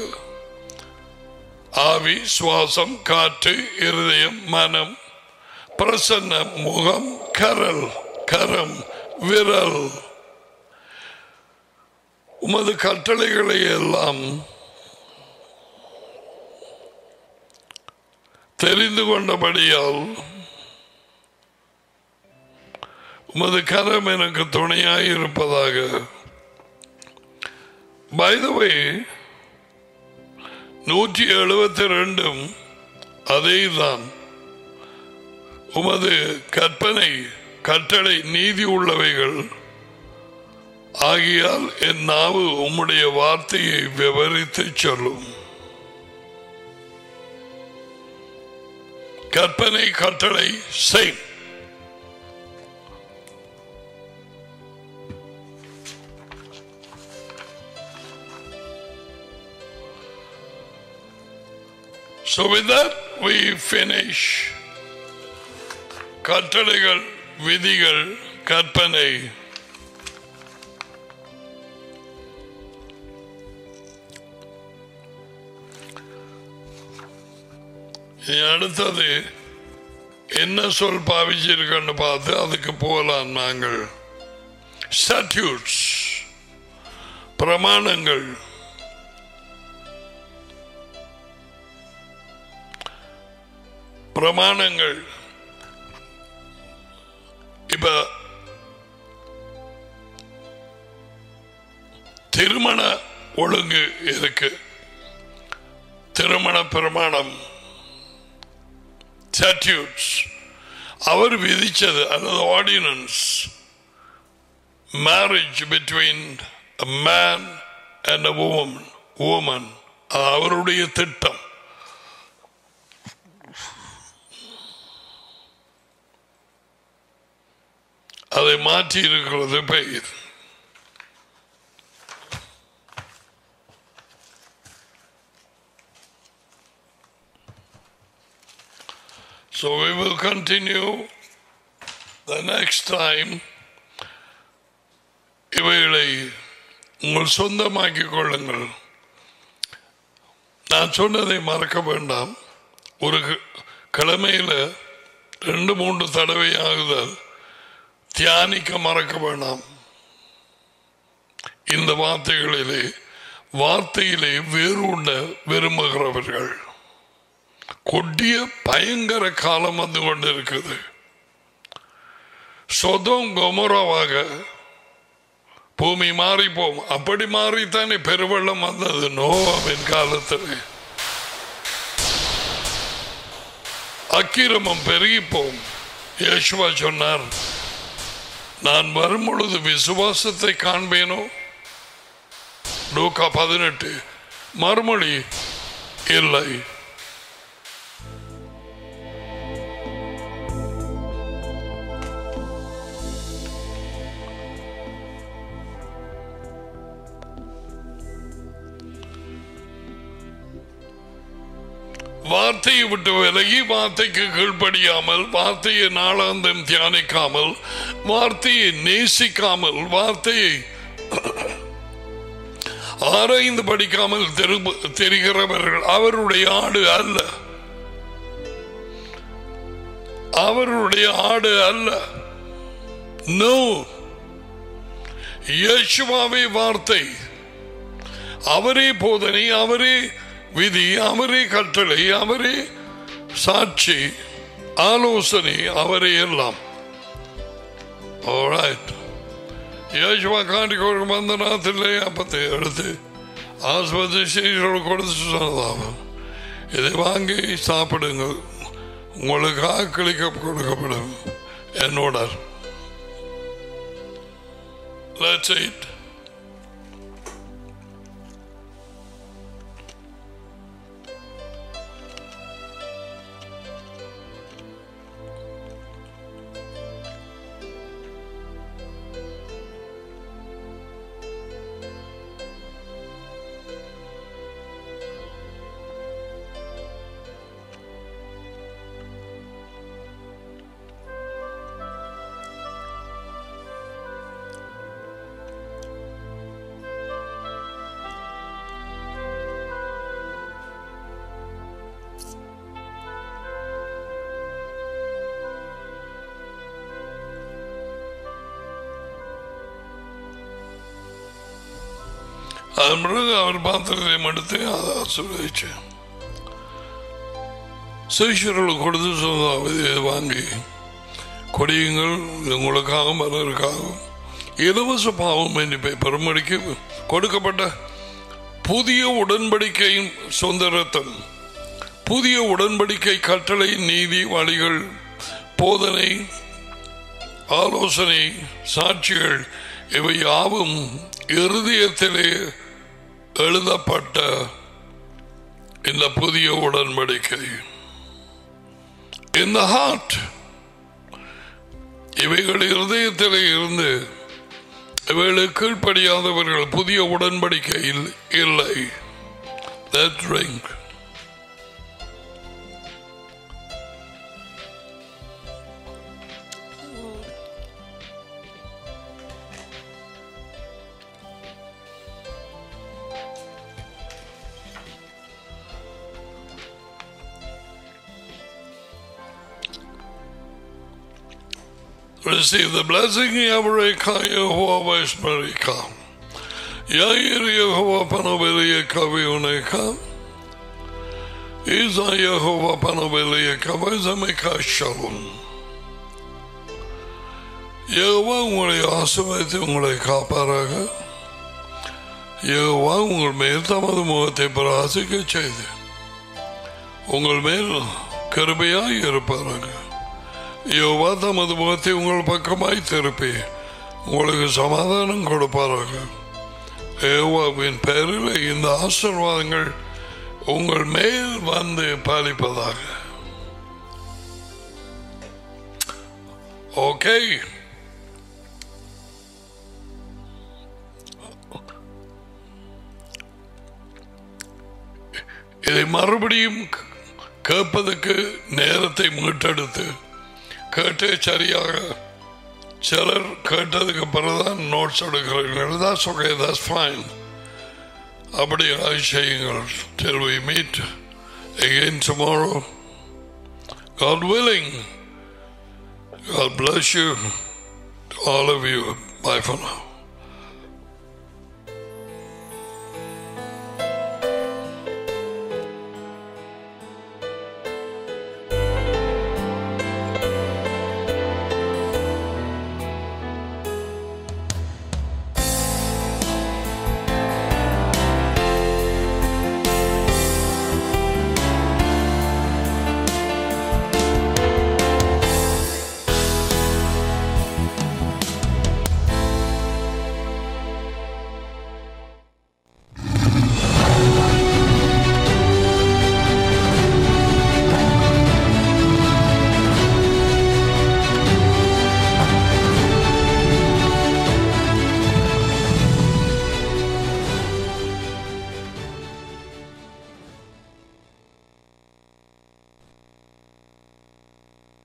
ஆவி சுவாசம் காற்று இருதயம் மனம் பிரசன்ன முகம் கரல் கரம் விரல் உமது கட்டளைகளை எல்லாம் தெரிந்து கொண்டபடியால் உமது கரம் எனக்கு துணையாய் இருப்பதாக பைதவை நூற்றி எழுபத்தி ரெண்டும் அதேதான் உமது கற்பனை கட்டளை நீதி உள்ளவைகள் ஆகியால் என் நாவு உம்முடைய வார்த்தையை விவரித்து சொல்லும் கற்பனை கட்டளை செய் So with that we finish கட்டளைகள் விதிகள் கற்பனை இனி அடுத்தது என்ன சொல் பாவிச்சிருக்கன்னு பார்த்து அதுக்கு போகலாம் நாங்கள் ஸ்டாட்யூட்ஸ் பிரமாணங்கள் பிரமாணங்கள் இப்ப திருமண ஒழுங்கு இருக்கு திருமண பிரமாணம் ஸ்டாட்யூட்ஸ் அவர் விதிச்சது அல்லது ordinance marriage between a man and a woman woman அது அவருடைய திட்டம் அதை மாற்றி இருக்கிறது பெயர் So we will continue the next time. இவைகளை உங்கள் சொந்தமாக்கிக் கொள்ளுங்கள் நான் சொன்னதை மறக்க வேண்டாம் ஒரு க- கிழமையில ரெண்டு மூன்று தடவை ஆகுதல் தியானிக்க மறக்க வேண்டாம் இந்த வார்த்தைகளிலே வார்த்தையிலே வேறுண்ட விரும்புகிறவர்கள் கொடிய பயங்கர காலம் வந்து கொண்டிருக்குது சொதம் கொமராவாக பூமி மாறிப்போம் அப்படி மாறித்தானே பெருவெள்ளம் வந்தது நோவாவின் காலத்தில் அக்கிரமம் பெருகிப்போம் யேசுவா சொன்னார் நான் வரும் பொழுது விசுவாசத்தை காண்பேனோ லூக்கா பதினெட்டு மறுமொழி இல்லை வார்த்தையை விட்டு விலகி வார்த்தைக்கு கீழ்ப்படியாமல் வார்த்தையை நாளாந்தம் தியானிக்காமல் வார்த்தையை நேசிக்காமல் வார்த்தையை ஆராய்ந்து படிக்காமல் தெரு- தெரிகிறவர்கள் அவருடைய ஆடு அல்ல அவருடைய ஆடு அல்ல நோ இயேசுவாவே வார்த்தை அவரே போதனை அவரே விதி அவரே கட்டளை அவரே சாட்சி ஆலோசனை அவரே எல்லாம் Alright. യേശുവ കാട്ടിക്കോർക്ക് ബന്ധനത്തിലെ അപ്പത്തെ എടുത്ത് ആസ്പത്രി ശരീരം കൊടുத்து சொன்னதாகும் இதை வாங்கி சாப்பிடுங்கள் உங்களுக்கு ஆக்களிக்க கொடுக்கப்படும் என்னோட Let's eat. அதன் பிறகு அவர் பாத்திரத்தை எடுத்து அதை ஆசீர்வதிச்சு சிஷியர்களுக்கு கொடுத்து சொன்னதாவது இதை வாங்கி கொடியுங்கள் இது உங்களுக்காக மலருக்காகவும் இலவச பாவம் மன்னிப்பை பெருமடிக்கு கொடுக்கப்பட்ட புதிய உடன்படிக்கையின் சொந்த ரத்தம் புதிய உடன்படிக்கை கட்டளை நீதி வழிகள் போதனை ஆலோசனை சாட்சிகள் இவை யாவும் இருதயத்திலே எழுதப்பட்ட இந்த புதிய உடன்படிக்கை இந்த ஹார்ட் இவைகள் இருதயத்திலே இருந்து இவைகளுக்கு கீழ்ப்படியாதவர்கள் புதிய உடன்படிக்கையில் இல்லை That drink. Receive the blessing Yavareka Yehovah Vishmarika. Yair Yehovah Panoveliyeka Vioneka. Isa Yehovah Panoveliyeka Vizameka Shalom. யேகோவா உங்களை ஆசிர்வதித்து உங்களை காப்பாராக யேகோவா உங்கள் மேல் தமது முகத்தை பிராசிக்க செய்து உங்கள் மேல் கருமையாய் இருப்பாராக யோவா தமது முகத்தை உங்கள் பக்கமாய் திருப்பி உங்களுக்கு சமாதானம் கொடுப்பாராக யோவாவின் பெயரில் இந்த ஆசீர்வாதங்கள் உங்கள் மேல் வந்து பாலிப்பதாக ஓகே இதை மறுபடியும் கேட்பதற்கு நேரத்தை மீட்டெடுத்து கேட்டு சரியாக சிலர் கேட்டதுக்கு பிறகுதான் நோட்ஸ் எடுக்கிறீர்கள் that's okay that's fine அப்படி செய்யுங்கள் till we meet again tomorrow God willing God bless you all of you bye for now